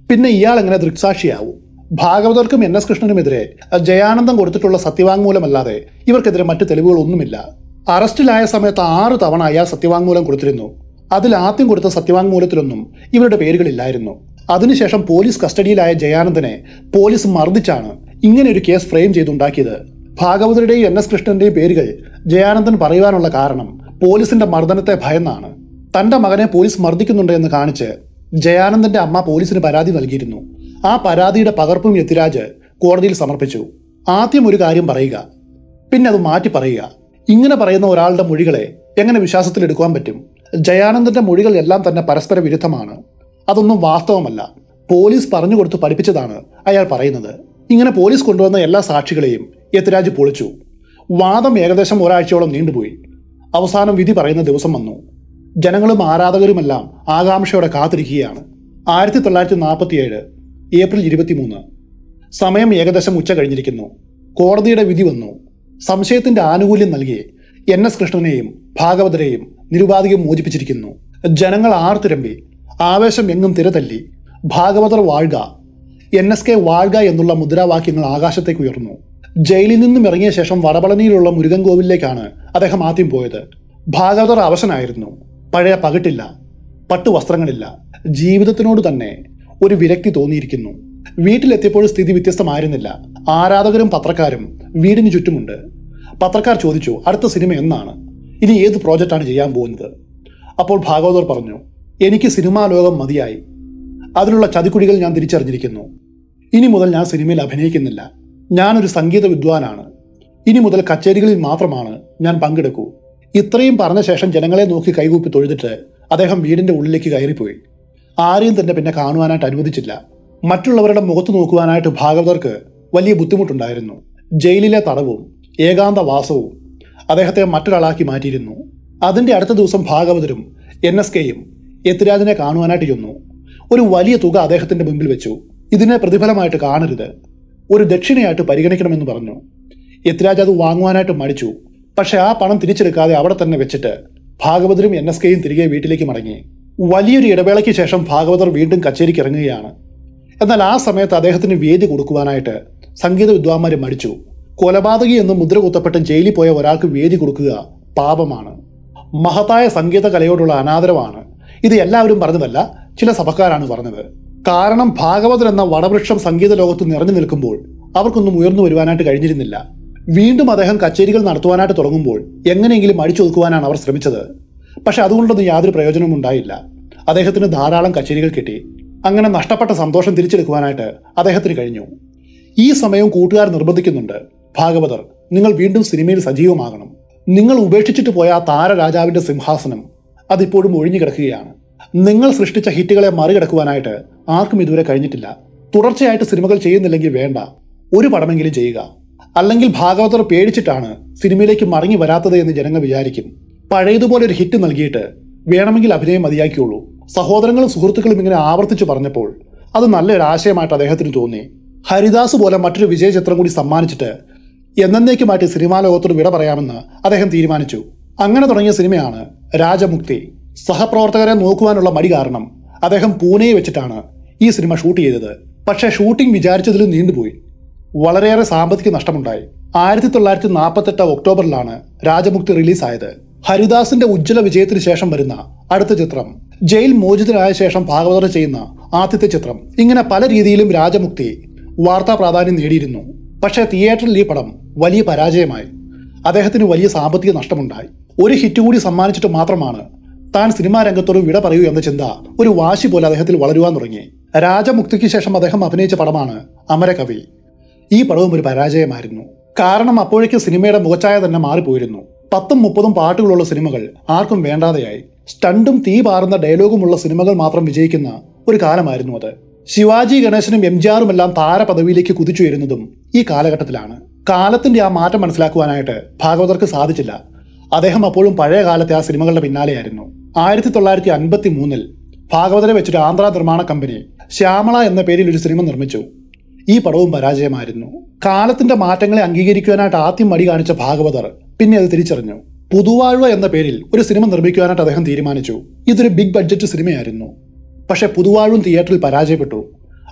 പിന്നെ ഇയാൾ എങ്ങനെ ദൃക്സാക്ഷിയാവും ഭാഗവതർക്കും എൻ എസ് കൃഷ്ണനുമെതിരെ ജയാനന്ദം കൊടുത്തിട്ടുള്ള സത്യവാങ്മൂലമല്ലാതെ ഇവർക്കെതിരെ മറ്റു തെളിവുകളൊന്നുമില്ല അറസ്റ്റിലായ സമയത്ത് ആറ് തവണ അയാൾ സത്യവാങ്മൂലം കൊടുത്തിരുന്നു അതിൽ ആദ്യം കൊടുത്ത സത്യവാങ്മൂലത്തിലൊന്നും ഇവരുടെ പേരുകളില്ലായിരുന്നു അതിനുശേഷം പോലീസ് കസ്റ്റഡിയിലായ ജയാനന്ദനെ പോലീസ് മർദ്ദിച്ചാണ് ഇങ്ങനെ ഒരു കേസ് ഫ്രെയിം ചെയ്തുണ്ടാക്കിയത് ഭാഗവതരുടെയും എൻ എസ് കൃഷ്ണന്റെയും പേരുകൾ ജയാനന്ദൻ പറയുവാനുള്ള കാരണം പോലീസിന്റെ മർദ്ദനത്തെ ഭയന്നാണ് തന്റെ മകനെ പോലീസ് മർദ്ദിക്കുന്നുണ്ട് എന്ന് കാണിച്ച് ജയാനന്ദന്റെ അമ്മ പോലീസിന് പരാതി നൽകിയിരുന്നു ആ പരാതിയുടെ പകർപ്പും യത്തിരാജ് കോടതിയിൽ സമർപ്പിച്ചു ആദ്യം ഒരു കാര്യം പറയുക പിന്നെ അത് മാറ്റി പറയുക ഇങ്ങനെ പറയുന്ന ഒരാളുടെ മൊഴികളെ എങ്ങനെ വിശ്വാസത്തിലെടുക്കുവാൻ പറ്റും ജയാനന്ദന്റെ മൊഴികൾ എല്ലാം തന്നെ പരസ്പര വിരുദ്ധമാണ് അതൊന്നും വാസ്തവമല്ല പോലീസ് പറഞ്ഞു കൊടുത്ത് പഠിപ്പിച്ചതാണ് അയാൾ പറയുന്നത് ഇങ്ങനെ പോലീസ് കൊണ്ടുവന്ന എല്ലാ സാക്ഷികളെയും യത്തിരാജ് പൊളിച്ചു വാദം ഏകദേശം ഒരാഴ്ചയോളം നീണ്ടുപോയി അവസാനം വിധി പറയുന്ന ദിവസം വന്നു ജനങ്ങളും ആരാധകരുമെല്ലാം ആകാംക്ഷയോടെ കാത്തിരിക്കുകയാണ് ആയിരത്തി തൊള്ളായിരത്തി നാൽപ്പത്തിയേഴ് ഏപ്രിൽ ഇരുപത്തിമൂന്ന് സമയം ഏകദേശം ഉച്ച കഴിഞ്ഞിരിക്കുന്നു കോടതിയുടെ വിധി വന്നു സംശയത്തിന്റെ ആനുകൂല്യം നൽകി എൻ എസ് കൃഷ്ണനെയും ഭാഗവതരെയും നിരുപാധികം മോചിപ്പിച്ചിരിക്കുന്നു ജനങ്ങൾ ആർത്തിരമ്പി ആവേശം എങ്ങും തിരതല്ലി ഭാഗവതർ വാഴ്ക എൻ എസ് കെ വാഴ്ക എന്നുള്ള മുദ്രാവാക്യങ്ങൾ ആകാശത്തേക്ക് ഉയർന്നു ജയിലിൽ നിന്നും ഇറങ്ങിയ ശേഷം വടപളനിയിലുള്ള മുരുകൻ കോവിലേക്കാണ് അദ്ദേഹം ആദ്യം പോയത് ഭാഗവതർ അവശനായിരുന്നു പഴയ പകിട്ടില്ല പട്ടുവസ്ത്രങ്ങളില്ല ജീവിതത്തിനോട് തന്നെ ഒരു വിരക്തി തോന്നിയിരിക്കുന്നു വീട്ടിലെത്തിയപ്പോൾ സ്ഥിതി വ്യത്യസ്തമായിരുന്നില്ല ആരാധകരും പത്രക്കാരും വീടിന് ചുറ്റുമുണ്ട് പത്രക്കാർ ചോദിച്ചു അടുത്ത സിനിമ എന്നാണ് ഇനി ഏത് പ്രോജക്റ്റാണ് ചെയ്യാൻ പോകുന്നത് അപ്പോൾ ഭാഗവതർ പറഞ്ഞു എനിക്ക് സിനിമാ ലോകം മതിയായി അതിനുള്ള ചതിക്കുഴികൾ ഞാൻ തിരിച്ചറിഞ്ഞിരിക്കുന്നു ഇനി മുതൽ ഞാൻ സിനിമയിൽ അഭിനയിക്കുന്നില്ല ഞാനൊരു സംഗീത വിദ്വാനാണ് ഇനി മുതൽ കച്ചേരികളിൽ മാത്രമാണ് ഞാൻ പങ്കെടുക്കൂ ഇത്രയും പറഞ്ഞ ശേഷം ജനങ്ങളെ നോക്കി കൈകൂപ്പി തൊഴുതിട്ട് അദ്ദേഹം വീടിന്റെ ഉള്ളിലേക്ക് കയറിപ്പോയി ആരെയും തന്നെ പിന്നെ കാണുവാനായിട്ട് അനുവദിച്ചില്ല മറ്റുള്ളവരുടെ മുഖത്ത് നോക്കുവാനായിട്ട് ഭാഗവതർക്ക് വലിയ ബുദ്ധിമുട്ടുണ്ടായിരുന്നു ജയിലിലെ തടവും ഏകാന്തവാസവും അദ്ദേഹത്തെ മറ്റൊരാളാക്കി മാറ്റിയിരുന്നു അതിന്റെ അടുത്ത ദിവസം ഭാഗവതരും എൻ എസ് കെയും യത്തിരാജിനെ കാണുവാനായിട്ട് ചെന്നു ഒരു വലിയ തുക അദ്ദേഹത്തിന്റെ മുമ്പിൽ വെച്ചു ഇതിനെ പ്രതിഫലമായിട്ട് കാണരുത് ഒരു ദക്ഷിണയായിട്ട് പരിഗണിക്കണമെന്ന് പറഞ്ഞു യത്തിരാജ് അത് വാങ്ങുവാനായിട്ട് മടിച്ചു പക്ഷെ ആ പണം തിരിച്ചെടുക്കാതെ അവിടെ തന്നെ വെച്ചിട്ട് ഭാഗവതരും എൻ എസ് കെയും തിരികെ വീട്ടിലേക്ക് മടങ്ങി വലിയൊരു ഇടവേളയ്ക്ക് ശേഷം ഭാഗവതർ വീണ്ടും കച്ചേരിക്ക് ഇറങ്ങുകയാണ് എന്നാൽ ആ സമയത്ത് അദ്ദേഹത്തിന് വേദി കൊടുക്കുവാനായിട്ട് സംഗീത വിദ്വാൻമാർ മടിച്ചു കൊലപാതകി എന്ന് മുദ്ര കുത്തപ്പെട്ട് ജയിലിൽ പോയ ഒരാൾക്ക് വേദി കൊടുക്കുക പാപമാണ് മഹത്തായ സംഗീത കലയോടുള്ള അനാദരവാണ് ഇത് എല്ലാവരും പറഞ്ഞതല്ല ചില സഭക്കാരാണ് പറഞ്ഞത് കാരണം ഭാഗവതർ എന്ന വടവൃക്ഷം സംഗീത ലോകത്ത് നിറഞ്ഞു നിൽക്കുമ്പോൾ അവർക്കൊന്നും ഉയർന്നു വരുവാനായിട്ട് കഴിഞ്ഞിരുന്നില്ല വീണ്ടും അദ്ദേഹം കച്ചേരികൾ നടത്തുവാനായിട്ട് തുടങ്ങുമ്പോൾ എങ്ങനെയെങ്കിലും അടിച്ചൊതുക്കുവാനാണ് അവർ ശ്രമിച്ചത് പക്ഷെ അതുകൊണ്ടൊന്നും യാതൊരു പ്രയോജനവും ഉണ്ടായില്ല അദ്ദേഹത്തിന് ധാരാളം കച്ചേരികൾ കിട്ടി അങ്ങനെ നഷ്ടപ്പെട്ട സന്തോഷം തിരിച്ചെടുക്കുവാനായിട്ട് അദ്ദേഹത്തിന് കഴിഞ്ഞു ഈ സമയം കൂട്ടുകാർ നിർബന്ധിക്കുന്നുണ്ട് ഭാഗവതർ നിങ്ങൾ വീണ്ടും സിനിമയിൽ സജീവമാകണം നിങ്ങൾ ഉപേക്ഷിച്ചിട്ട് പോയ ആ താരരാജാവിന്റെ സിംഹാസനം അതിപ്പോഴും ഒഴിഞ്ഞു കിടക്കുകയാണ് നിങ്ങൾ സൃഷ്ടിച്ച ഹിറ്റുകളെ മറികടക്കുവാനായിട്ട് ആർക്കും ഇതുവരെ കഴിഞ്ഞിട്ടില്ല തുടർച്ചയായിട്ട് സിനിമകൾ ചെയ്യുന്നില്ലെങ്കിൽ വേണ്ട ഒരു പടമെങ്കിലും ചെയ്യുക അല്ലെങ്കിൽ ഭാഗവതർ പേടിച്ചിട്ടാണ് സിനിമയിലേക്ക് മടങ്ങി വരാത്തത് എന്ന് ജനങ്ങൾ വിചാരിക്കും പഴയതുപോലെ ഒരു ഹിറ്റ് നൽകിയിട്ട് വേണമെങ്കിൽ അഭിനയം മതിയാക്കിയുള്ളൂ സഹോദരങ്ങളും സുഹൃത്തുക്കളും ഇങ്ങനെ ആവർത്തിച്ചു പറഞ്ഞപ്പോൾ അത് നല്ലൊരു ആശയമായിട്ട് അദ്ദേഹത്തിന് തോന്നി ഹരിദാസ് പോലെ മറ്റൊരു വിജയ ചിത്രം കൂടി സമ്മാനിച്ചിട്ട് എന്നേക്കുമായിട്ട് സിനിമാ ലോകത്തോട് വിട പറയാമെന്ന് അദ്ദേഹം തീരുമാനിച്ചു അങ്ങനെ തുടങ്ങിയ സിനിമയാണ് രാജമുക്തി സഹപ്രവർത്തകരെ നോക്കുവാനുള്ള മടി കാരണം അദ്ദേഹം പൂനെയിൽ വെച്ചിട്ടാണ് ഈ സിനിമ ഷൂട്ട് ചെയ്തത് പക്ഷേ ഷൂട്ടിംഗ് വിചാരിച്ചതിലും നീണ്ടുപോയി വളരെയേറെ സാമ്പത്തിക നഷ്ടമുണ്ടായി ആയിരത്തി തൊള്ളായിരത്തി നാൽപ്പത്തെട്ട് ഒക്ടോബറിലാണ് രാജമുക്തി റിലീസായത് ഹരിദാസിന്റെ ഉജ്ജ്വല വിജയത്തിന് ശേഷം വരുന്ന അടുത്ത ചിത്രം ജയിൽ മോചിതനായ ശേഷം ഭാഗവതർ ചെയ്യുന്ന ആദ്യത്തെ ചിത്രം ഇങ്ങനെ പല രീതിയിലും രാജമുക്തി വാർത്താ പ്രാധാന്യം നേടിയിരുന്നു പക്ഷേ തിയേറ്ററിൽ ഈ പടം വലിയ പരാജയമായി അദ്ദേഹത്തിന് വലിയ സാമ്പത്തിക നഷ്ടമുണ്ടായി ഒരു ഹിറ്റ് കൂടി സമ്മാനിച്ചിട്ട് മാത്രമാണ് താൻ സിനിമാ രംഗത്തോട് വിട പറയൂ എന്ന ചിന്ത ഒരു വാശി പോലെ അദ്ദേഹത്തിൽ വളരുവാൻ തുടങ്ങി രാജമുക്തിക്ക് ശേഷം അദ്ദേഹം അഭിനയിച്ച പടമാണ് അമരകവി ഈ പടവും ഒരു പരാജയമായിരുന്നു കാരണം അപ്പോഴേക്ക് സിനിമയുടെ മുഖച്ഛായ തന്നെ മാറിപ്പോയിരുന്നു പത്തും മുപ്പതും പാട്ടുകളുള്ള സിനിമകൾ ആർക്കും വേണ്ടാതെയായി സ്റ്റണ്ടും തീ പാറുന്ന ഡയലോഗുമുള്ള സിനിമകൾ മാത്രം വിജയിക്കുന്ന ഒരു കാലമായിരുന്നു അത് ശിവാജി ഗണേശനും എം ജി ആറും എല്ലാം താരപദവിയിലേക്ക് കുതിച്ചുയരുന്നതും ഈ കാലഘട്ടത്തിലാണ് കാലത്തിന്റെ ആ മാറ്റം മനസ്സിലാക്കുവാനായിട്ട് ഭാഗവതർക്ക് സാധിച്ചില്ല അദ്ദേഹം അപ്പോഴും പഴയ കാലത്തെ ആ സിനിമകളുടെ പിന്നാലെയായിരുന്നു ആയിരത്തി തൊള്ളായിരത്തി അൻപത്തി മൂന്നിൽ ഭാഗവതരെ വെച്ചൊരു ആന്ധ്ര നിർമ്മാണ കമ്പനി ശ്യാമള എന്ന പേരിൽ ഒരു സിനിമ നിർമ്മിച്ചു ഈ പടവും പരാജയമായിരുന്നു കാലത്തിന്റെ മാറ്റങ്ങളെ അംഗീകരിക്കുവാനായിട്ട് ആദ്യം മടി കാണിച്ച ഭാഗവതർ പിന്നെ അത് തിരിച്ചറിഞ്ഞു പുതുവാഴ്വ എന്ന പേരിൽ ഒരു സിനിമ നിർമ്മിക്കുവാനായിട്ട് അദ്ദേഹം തീരുമാനിച്ചു ഇതൊരു ബിഗ് ബഡ്ജറ്റ് സിനിമയായിരുന്നു പക്ഷെ പുതുവാഴ്വും തിയേറ്ററിൽ പരാജയപ്പെട്ടു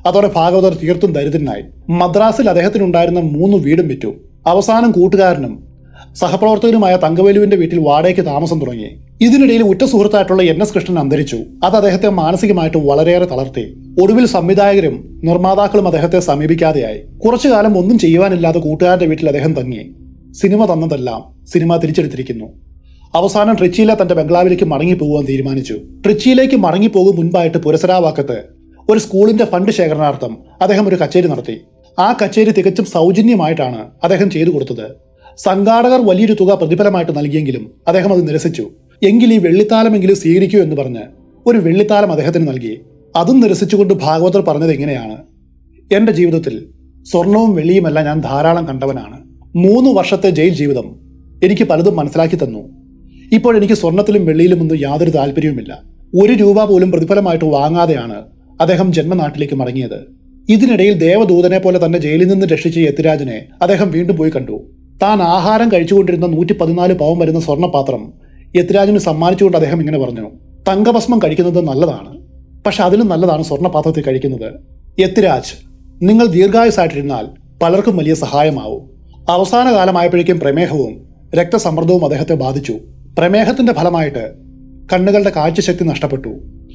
അതോടെ ഭാഗവതർ തീർത്തും ദരിദ്രനായി മദ്രാസിൽ അദ്ദേഹത്തിനുണ്ടായിരുന്ന മൂന്ന് വീടും വിറ്റു അവസാനം കൂട്ടുകാരനും സഹപ്രവർത്തകനുമായ തങ്കവേലുവിന്റെ വീട്ടിൽ വാടകയ്ക്ക് താമസം തുടങ്ങി ഇതിനിടയിൽ ഉറ്റ സുഹൃത്തായിട്ടുള്ള എൻ എസ് കൃഷ്ണൻ അന്തരിച്ചു അത് അദ്ദേഹത്തെ മാനസികമായിട്ട് വളരെയേറെ തളർത്തി ഒടുവിൽ സംവിധായകരും നിർമ്മാതാക്കളും അദ്ദേഹത്തെ സമീപിക്കാതെയായി കുറച്ചു കാലം ഒന്നും ചെയ്യുവാനില്ലാതെ കൂട്ടുകാരന്റെ വീട്ടിൽ അദ്ദേഹം തങ്ങി സിനിമ തന്നതെല്ലാം സിനിമ തിരിച്ചെടുത്തിരിക്കുന്നു അവസാനം ട്രിച്ചിയിലെ തന്റെ ബംഗ്ലാവിലേക്ക് മടങ്ങിപ്പോകുവാൻ തീരുമാനിച്ചു ട്രിച്ചിയിലേക്ക് മടങ്ങിപ്പോകും മുൻപായിട്ട് പുരസരാവാക്കത്ത് ഒരു സ്കൂളിന്റെ ഫണ്ട് ശേഖരണാർത്ഥം അദ്ദേഹം ഒരു കച്ചേരി നടത്തി ആ കച്ചേരി തികച്ചും സൗജന്യമായിട്ടാണ് അദ്ദേഹം ചെയ്തു കൊടുത്തത് സംഘാടകർ വലിയൊരു തുക പ്രതിഫലമായിട്ട് നൽകിയെങ്കിലും അദ്ദേഹം അത് നിരസിച്ചു എങ്കിൽ ഈ വെള്ളിത്താലമെങ്കിലും സ്വീകരിക്കൂ എന്ന് പറഞ്ഞ് ഒരു വെള്ളിത്താലം അദ്ദേഹത്തിന് നൽകി അതും നിരസിച്ചുകൊണ്ട് ഭാഗവതർ പറഞ്ഞത് ഇങ്ങനെയാണ് എന്റെ ജീവിതത്തിൽ സ്വർണവും വെള്ളിയുമല്ല ഞാൻ ധാരാളം കണ്ടവനാണ് മൂന്ന് വർഷത്തെ ജയിൽ ജീവിതം എനിക്ക് പലതും മനസ്സിലാക്കി തന്നു ഇപ്പോൾ എനിക്ക് സ്വർണത്തിലും വെള്ളിയിലും ഒന്നും യാതൊരു താല്പര്യവുമില്ല ഒരു രൂപ പോലും പ്രതിഫലമായിട്ട് വാങ്ങാതെയാണ് അദ്ദേഹം ജന്മനാട്ടിലേക്ക് മടങ്ങിയത് ഇതിനിടയിൽ ദേവദൂതനെ പോലെ തന്നെ ജയിലിൽ നിന്ന് രക്ഷിച്ച യത്തിരാജനെ അദ്ദേഹം വീണ്ടും പോയി കണ്ടു താൻ ആഹാരം കഴിച്ചുകൊണ്ടിരുന്ന നൂറ്റി പതിനാല് പവൻ വരുന്ന സ്വർണ്ണപാത്രം യത്തിരാജന് സമ്മാനിച്ചുകൊണ്ട് അദ്ദേഹം ഇങ്ങനെ പറഞ്ഞു തങ്കഭസ്മം കഴിക്കുന്നത് നല്ലതാണ് പക്ഷെ അതിലും നല്ലതാണ് സ്വർണ്ണപാത്രത്തിൽ കഴിക്കുന്നത് യത്തിരാജ് നിങ്ങൾ ദീർഘായുസായിട്ടിരുന്നാൽ പലർക്കും വലിയ സഹായമാവും അവസാന കാലമായപ്പോഴേക്കും പ്രമേഹവും രക്തസമ്മർദ്ദവും അദ്ദേഹത്തെ ബാധിച്ചു പ്രമേഹത്തിന്റെ ഫലമായിട്ട് കണ്ണുകളുടെ കാഴ്ചശക്തി നഷ്ടപ്പെട്ടു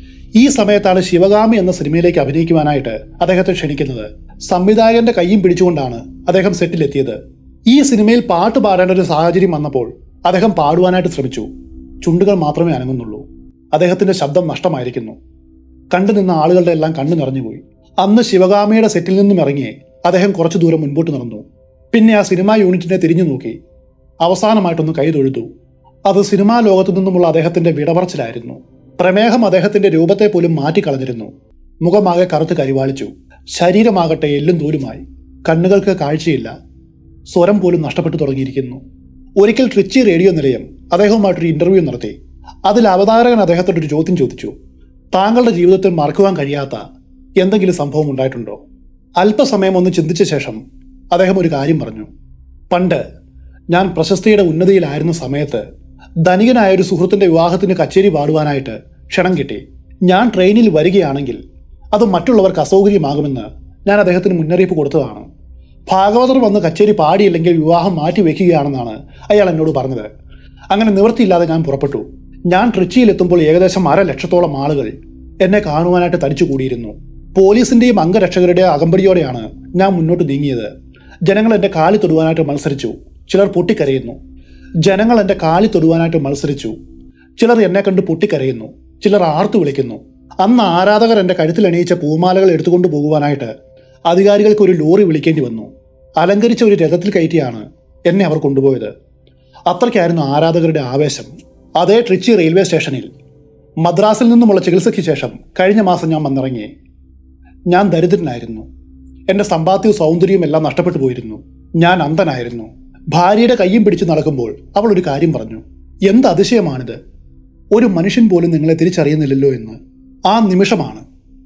ഈ സമയത്താണ് ശിവഗാമി എന്ന സിനിമയിലേക്ക് അഭിനയിക്കുവാനായിട്ട് അദ്ദേഹത്തെ ക്ഷണിക്കുന്നത് സംവിധായകന്റെ കൈയും പിടിച്ചുകൊണ്ടാണ് അദ്ദേഹം സെറ്റിലെത്തിയത് ഈ സിനിമയിൽ പാട്ട് പാടേണ്ട ഒരു സാഹചര്യം വന്നപ്പോൾ അദ്ദേഹം പാടുവാനായിട്ട് ശ്രമിച്ചു ചുണ്ടുകൾ മാത്രമേ അനങ്ങുന്നുള്ളൂ അദ്ദേഹത്തിന്റെ ശബ്ദം നഷ്ടമായിരിക്കുന്നു കണ്ടു നിന്ന ആളുകളുടെ എല്ലാം കണ്ണു നിറഞ്ഞുപോയി അന്ന് ശിവഗാമിയുടെ സെറ്റിൽ നിന്നും ഇറങ്ങി അദ്ദേഹം കുറച്ചു ദൂരം മുൻപോട്ട് നടന്നു പിന്നെ ആ സിനിമാ യൂണിറ്റിനെ തിരിഞ്ഞു നോക്കി അവസാനമായിട്ടൊന്ന് കൈ തൊഴുതു അത് സിനിമാ ലോകത്തു നിന്നുമുള്ള അദ്ദേഹത്തിന്റെ വിടപറച്ചിലായിരുന്നു പ്രമേഹം അദ്ദേഹത്തിന്റെ രൂപത്തെ പോലും മാറ്റിക്കളഞ്ഞിരുന്നു മുഖമാകെ കറുത്ത് കരിവാളിച്ചു ശരീരമാകട്ടെ എല്ലും തൂലുമായി കണ്ണുകൾക്ക് കാഴ്ചയില്ല സ്വരം പോലും നഷ്ടപ്പെട്ടു തുടങ്ങിയിരിക്കുന്നു ഒരിക്കൽ ട്രിച്ചി റേഡിയോ നിലയം അദ്ദേഹവുമായിട്ടൊരു ഇന്റർവ്യൂ നടത്തി അതിൽ അവതാരകൻ അദ്ദേഹത്തോട് ഒരു ചോദ്യം ചോദിച്ചു താങ്കളുടെ ജീവിതത്തിൽ മറക്കുവാൻ കഴിയാത്ത എന്തെങ്കിലും സംഭവം ഉണ്ടായിട്ടുണ്ടോ അല്പസമയം ഒന്ന് ചിന്തിച്ച ശേഷം അദ്ദേഹം ഒരു കാര്യം പറഞ്ഞു പണ്ട് ഞാൻ പ്രശസ്തിയുടെ ഉന്നതിയിലായിരുന്ന സമയത്ത് ധനികനായ ഒരു സുഹൃത്തിന്റെ വിവാഹത്തിന് കച്ചേരി പാടുവാനായിട്ട് ക്ഷണം കിട്ടി ഞാൻ ട്രെയിനിൽ വരികയാണെങ്കിൽ അത് മറ്റുള്ളവർക്ക് അസൗകര്യമാകുമെന്ന് ഞാൻ അദ്ദേഹത്തിന് മുന്നറിയിപ്പ് കൊടുത്തതാണ് ഭാഗവതർ വന്ന് കച്ചേരി പാടിയില്ലെങ്കിൽ വിവാഹം മാറ്റി വെക്കുകയാണെന്നാണ് അയാൾ എന്നോട് പറഞ്ഞത് അങ്ങനെ നിവൃത്തിയില്ലാതെ ഞാൻ പുറപ്പെട്ടു ഞാൻ ട്രിച്ചിയിലെത്തുമ്പോൾ ഏകദേശം അര ലക്ഷത്തോളം ആളുകൾ എന്നെ കാണുവാനായിട്ട് തടിച്ചു കൂടിയിരുന്നു പോലീസിന്റെയും അംഗരക്ഷകരുടെയും അകമ്പടിയോടെയാണ് ഞാൻ മുന്നോട്ട് നീങ്ങിയത് ജനങ്ങൾ എന്റെ കാലി തൊടുവാനായിട്ട് മത്സരിച്ചു ചിലർ പൊട്ടിക്കരയുന്നു ജനങ്ങൾ എന്റെ കാലി തൊടുവാനായിട്ട് മത്സരിച്ചു ചിലർ എന്നെ കണ്ട് പൊട്ടിക്കരയുന്നു ചിലർ ആർത്തു വിളിക്കുന്നു അന്ന് ആരാധകർ എന്റെ കഴുത്തിൽ അണിയിച്ച പൂമാലകൾ എടുത്തുകൊണ്ട് പോകുവാനായിട്ട് അധികാരികൾക്ക് ഒരു ലോറി വിളിക്കേണ്ടി വന്നു അലങ്കരിച്ച ഒരു രഥത്തിൽ കയറ്റിയാണ് എന്നെ അവർ കൊണ്ടുപോയത് അത്രയ്ക്കായിരുന്നു ആരാധകരുടെ ആവേശം അതേ ട്രിച്ചി റെയിൽവേ സ്റ്റേഷനിൽ മദ്രാസിൽ നിന്നുമുള്ള ചികിത്സയ്ക്ക് ശേഷം കഴിഞ്ഞ മാസം ഞാൻ വന്നിറങ്ങി ഞാൻ ദരിദ്രനായിരുന്നു എന്റെ സമ്പാദ്യവും സൗന്ദര്യവും എല്ലാം നഷ്ടപ്പെട്ടു പോയിരുന്നു ഞാൻ അന്ധനായിരുന്നു ഭാര്യയുടെ കയ്യും പിടിച്ച് നടക്കുമ്പോൾ അവൾ ഒരു കാര്യം പറഞ്ഞു എന്ത് അതിശയമാണിത് ഒരു മനുഷ്യൻ പോലും നിങ്ങളെ തിരിച്ചറിയുന്നില്ലല്ലോ എന്ന് ആ നിമിഷമാണ്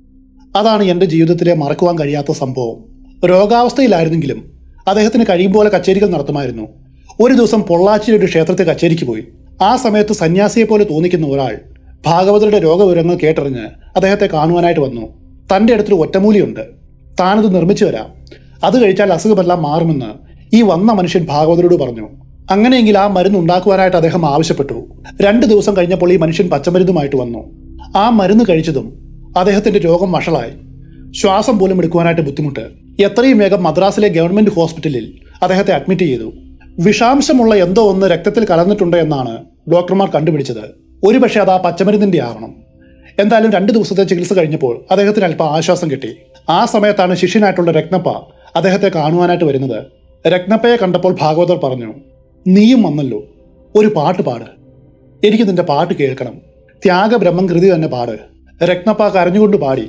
അതാണ് എൻ്റെ ജീവിതത്തിലെ മറക്കുവാൻ കഴിയാത്ത സംഭവം രോഗാവസ്ഥയിലായിരുന്നെങ്കിലും അദ്ദേഹത്തിന് കഴിയും പോലെ കച്ചേരികൾ നടത്തുമായിരുന്നു ഒരു ദിവസം പൊള്ളാച്ചിയുടെ ഒരു ക്ഷേത്രത്തിൽ കച്ചേരിക്ക് പോയി ആ സമയത്ത് സന്യാസിയെ പോലെ തോന്നിക്കുന്ന ഒരാൾ ഭാഗവതരുടെ രോഗവിവരങ്ങൾ കേട്ടറിഞ്ഞ് അദ്ദേഹത്തെ കാണുവാനായിട്ട് വന്നു തൻ്റെ അടുത്തൊരു ഒറ്റമൂലിയുണ്ട് താനത് നിർമ്മിച്ചു വരാം അത് കഴിച്ചാൽ അസുഖമെല്ലാം മാറുമെന്ന് ഈ വന്ന മനുഷ്യൻ ഭാഗവതരോട് പറഞ്ഞു അങ്ങനെയെങ്കിൽ ആ മരുന്ന് ഉണ്ടാക്കുവാനായിട്ട് അദ്ദേഹം ആവശ്യപ്പെട്ടു രണ്ട് ദിവസം കഴിഞ്ഞപ്പോൾ ഈ മനുഷ്യൻ പച്ചമരുന്നുമായിട്ട് വന്നു ആ മരുന്ന് കഴിച്ചതും അദ്ദേഹത്തിന്റെ രോഗം വഷളായി ശ്വാസം പോലും എടുക്കുവാനായിട്ട് ബുദ്ധിമുട്ട് എത്രയും വേഗം മദ്രാസിലെ ഗവൺമെന്റ് ഹോസ്പിറ്റലിൽ അദ്ദേഹത്തെ അഡ്മിറ്റ് ചെയ്തു വിഷാംശമുള്ള എന്തോ ഒന്ന് രക്തത്തിൽ കലർന്നിട്ടുണ്ട് എന്നാണ് ഡോക്ടർമാർ കണ്ടുപിടിച്ചത് ഒരുപക്ഷെ അത് ആ പച്ചമരുന്നിന്റെ ആവണം എന്തായാലും രണ്ട് ദിവസത്തെ ചികിത്സ കഴിഞ്ഞപ്പോൾ അദ്ദേഹത്തിന് അല്പം ആശ്വാസം കിട്ടി ആ സമയത്താണ് ശിഷ്യനായിട്ടുള്ള രത്നപ്പ അദ്ദേഹത്തെ കാണുവാനായിട്ട് വരുന്നത് രത്നപ്പയെ കണ്ടപ്പോൾ ഭാഗവതർ പറഞ്ഞു നീയും വന്നല്ലോ ഒരു പാട്ട് പാട് എനിക്ക് നിന്റെ പാട്ട് കേൾക്കണം ത്യാഗബ്രഹ്മം കൃതി തന്നെ പാട് രത്നപ്പ കരഞ്ഞുകൊണ്ട് പാടി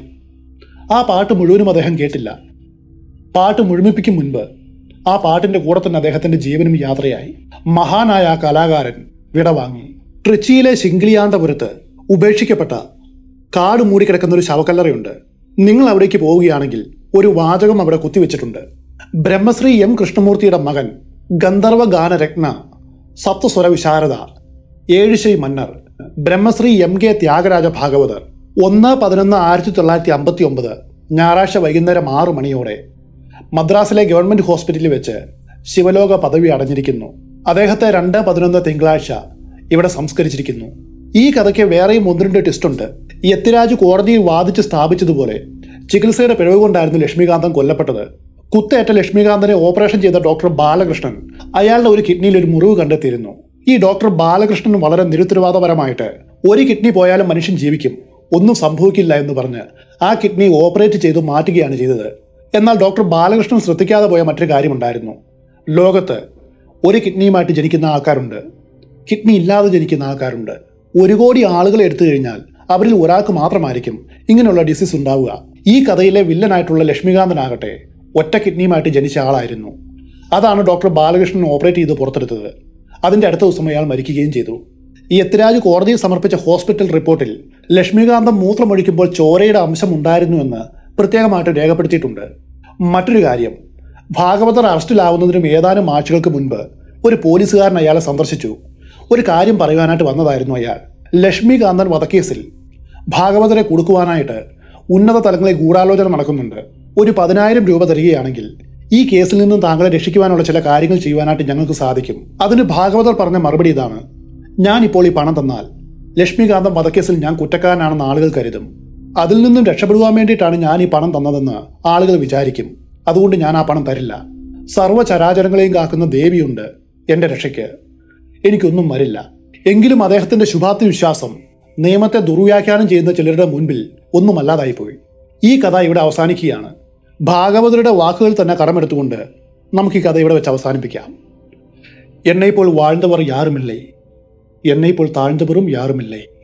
ആ പാട്ട് മുഴുവനും അദ്ദേഹം കേട്ടില്ല പാട്ട് മുഴുമിപ്പിക്കും മുൻപ് ആ പാട്ടിന്റെ കൂടെ തന്നെ അദ്ദേഹത്തിന്റെ ജീവനും യാത്രയായി മഹാനായ ആ കലാകാരൻ വിടവാങ്ങി ട്രിച്ചിയിലെ ശിങ്കിളിയാന്തപുരത്ത് ഉപേക്ഷിക്കപ്പെട്ട കാട് മൂടിക്കിടക്കുന്ന ഒരു ശവക്കല്ലറയുണ്ട് നിങ്ങൾ അവിടേക്ക് പോവുകയാണെങ്കിൽ ഒരു വാചകം അവിടെ കുത്തിവെച്ചിട്ടുണ്ട് ബ്രഹ്മശ്രീ എം കൃഷ്ണമൂർത്തിയുടെ മകൻ ഗന്ധർവ ഗാനരത്ന സപ്തസ്വര വിശാരദ ഏഴുശൈ മന്നർ ബ്രഹ്മശ്രീ എം കെ ത്യാഗരാജ ഭാഗവതർ ഒന്ന് പതിനൊന്ന് ആയിരത്തി തൊള്ളായിരത്തി അമ്പത്തി ഒമ്പത് ഞായറാഴ്ച വൈകുന്നേരം ആറു മണിയോടെ മദ്രാസിലെ ഗവൺമെന്റ് ഹോസ്പിറ്റലിൽ വെച്ച് ശിവലോക പദവി അടഞ്ഞിരിക്കുന്നു അദ്ദേഹത്തെ രണ്ട് പതിനൊന്ന് തിങ്കളാഴ്ച ഇവിടെ സംസ്കരിച്ചിരിക്കുന്നു ഈ കഥയ്ക്ക് വേറെയും ഒന്ന് രണ്ട് ട്വിസ്റ്റ് ഉണ്ട് യത്തിരാജ് കോടതിയിൽ വാദിച്ച് സ്ഥാപിച്ചതുപോലെ ചികിത്സയുടെ പിഴവ് കൊണ്ടായിരുന്നു ലക്ഷ്മികാന്തൻ കൊല്ലപ്പെട്ടത് കുത്തേറ്റ ലക്ഷ്മികാന്തനെ ഓപ്പറേഷൻ ചെയ്ത ഡോക്ടർ ബാലകൃഷ്ണൻ അയാളുടെ ഒരു കിഡ്നിയിൽ ഒരു മുറിവ് കണ്ടെത്തിയിരുന്നു ഈ ഡോക്ടർ ബാലകൃഷ്ണൻ വളരെ നിരുത്തരവാദപരമായിട്ട് ഒരു കിഡ്നി പോയാലും മനുഷ്യൻ ജീവിക്കും ഒന്നും സംഭവിക്കില്ല എന്ന് പറഞ്ഞ് ആ കിഡ്നി ഓപ്പറേറ്റ് ചെയ്തു മാറ്റുകയാണ് ചെയ്തത് എന്നാൽ ഡോക്ടർ ബാലകൃഷ്ണൻ ശ്രദ്ധിക്കാതെ പോയ മറ്റൊരു കാര്യമുണ്ടായിരുന്നു ലോകത്ത് ഒരു കിഡ്നിയുമായിട്ട് ജനിക്കുന്ന ആൾക്കാരുണ്ട് കിഡ്നി ഇല്ലാതെ ജനിക്കുന്ന ആൾക്കാരുണ്ട് ഒരു കോടി ആളുകൾ എടുത്തു കഴിഞ്ഞാൽ അവരിൽ ഒരാൾക്ക് മാത്രമായിരിക്കും ഇങ്ങനെയുള്ള ഡിസീസ് ഉണ്ടാവുക ഈ കഥയിലെ വില്ലനായിട്ടുള്ള ലക്ഷ്മികാന്തനാകട്ടെ ഒറ്റ കിഡ്നിയുമായിട്ട് ജനിച്ച ആളായിരുന്നു അതാണ് ഡോക്ടർ ബാലകൃഷ്ണൻ ഓപ്പറേറ്റ് ചെയ്ത് പുറത്തെടുത്തത് അതിന്റെ അടുത്ത ദിവസം അയാൾ മരിക്കുകയും ചെയ്തു ഈ എത്തിരാജ് കോടതിയിൽ സമർപ്പിച്ച ഹോസ്പിറ്റൽ റിപ്പോർട്ടിൽ ലക്ഷ്മികാന്തം മൂത്രമൊഴിക്കുമ്പോൾ ചോരയുടെ അംശം ഉണ്ടായിരുന്നുവെന്ന് പ്രത്യേകമായിട്ട് രേഖപ്പെടുത്തിയിട്ടുണ്ട് മറ്റൊരു കാര്യം ഭാഗവതർ അറസ്റ്റിലാവുന്നതിനും ഏതാനും ആഴ്ചകൾക്ക് മുൻപ് ഒരു പോലീസുകാരൻ അയാളെ സന്ദർശിച്ചു ഒരു കാര്യം പറയുവാനായിട്ട് വന്നതായിരുന്നു അയാൾ ലക്ഷ്മികാന്തൻ വധക്കേസിൽ ഭാഗവതരെ കൊടുക്കുവാനായിട്ട് ഉന്നത തലങ്ങളിൽ ഗൂഢാലോചന നടക്കുന്നുണ്ട് ഒരു പതിനായിരം രൂപ തരികയാണെങ്കിൽ ഈ കേസിൽ നിന്നും താങ്കളെ രക്ഷിക്കുവാനുള്ള ചില കാര്യങ്ങൾ ചെയ്യുവാനായിട്ട് ഞങ്ങൾക്ക് സാധിക്കും അതിന് ഭാഗവതർ പറഞ്ഞ മറുപടി ഇതാണ് ഞാൻ ഇപ്പോൾ ഈ പണം തന്നാൽ ലക്ഷ്മികാന്തം വധക്കേസിൽ ഞാൻ കുറ്റക്കാരനാണെന്ന് ആളുകൾ കരുതും അതിൽ നിന്നും രക്ഷപ്പെടുവാൻ വേണ്ടിയിട്ടാണ് ഞാൻ ഈ പണം തന്നതെന്ന് ആളുകൾ വിചാരിക്കും അതുകൊണ്ട് ഞാൻ ആ പണം തരില്ല സർവ്വചരാചരങ്ങളെയും കാക്കുന്ന ദേവിയുണ്ട് എന്റെ രക്ഷയ്ക്ക് എനിക്കൊന്നും വരില്ല എങ്കിലും അദ്ദേഹത്തിന്റെ ശുഭാപ്തി വിശ്വാസം നിയമത്തെ ദുർവ്യാഖ്യാനം ചെയ്യുന്ന ചിലരുടെ മുൻപിൽ ഒന്നുമല്ലാതായിപ്പോയി ഈ കഥ ഇവിടെ അവസാനിക്കുകയാണ് ഭാഗവതരുടെ വാക്കുകൾ തന്നെ കടമെടുത്തുകൊണ്ട് നമുക്ക് ഈ കഥ ഇവിടെ വെച്ച് അവസാനിപ്പിക്കാം എന്നെ ഇപ്പോൾ വാഴ്ന്നവർ യാറുമില്ലേ എന്നെ ഇപ്പോൾ താഴ്ന്നവരും യാറുമില്ലേ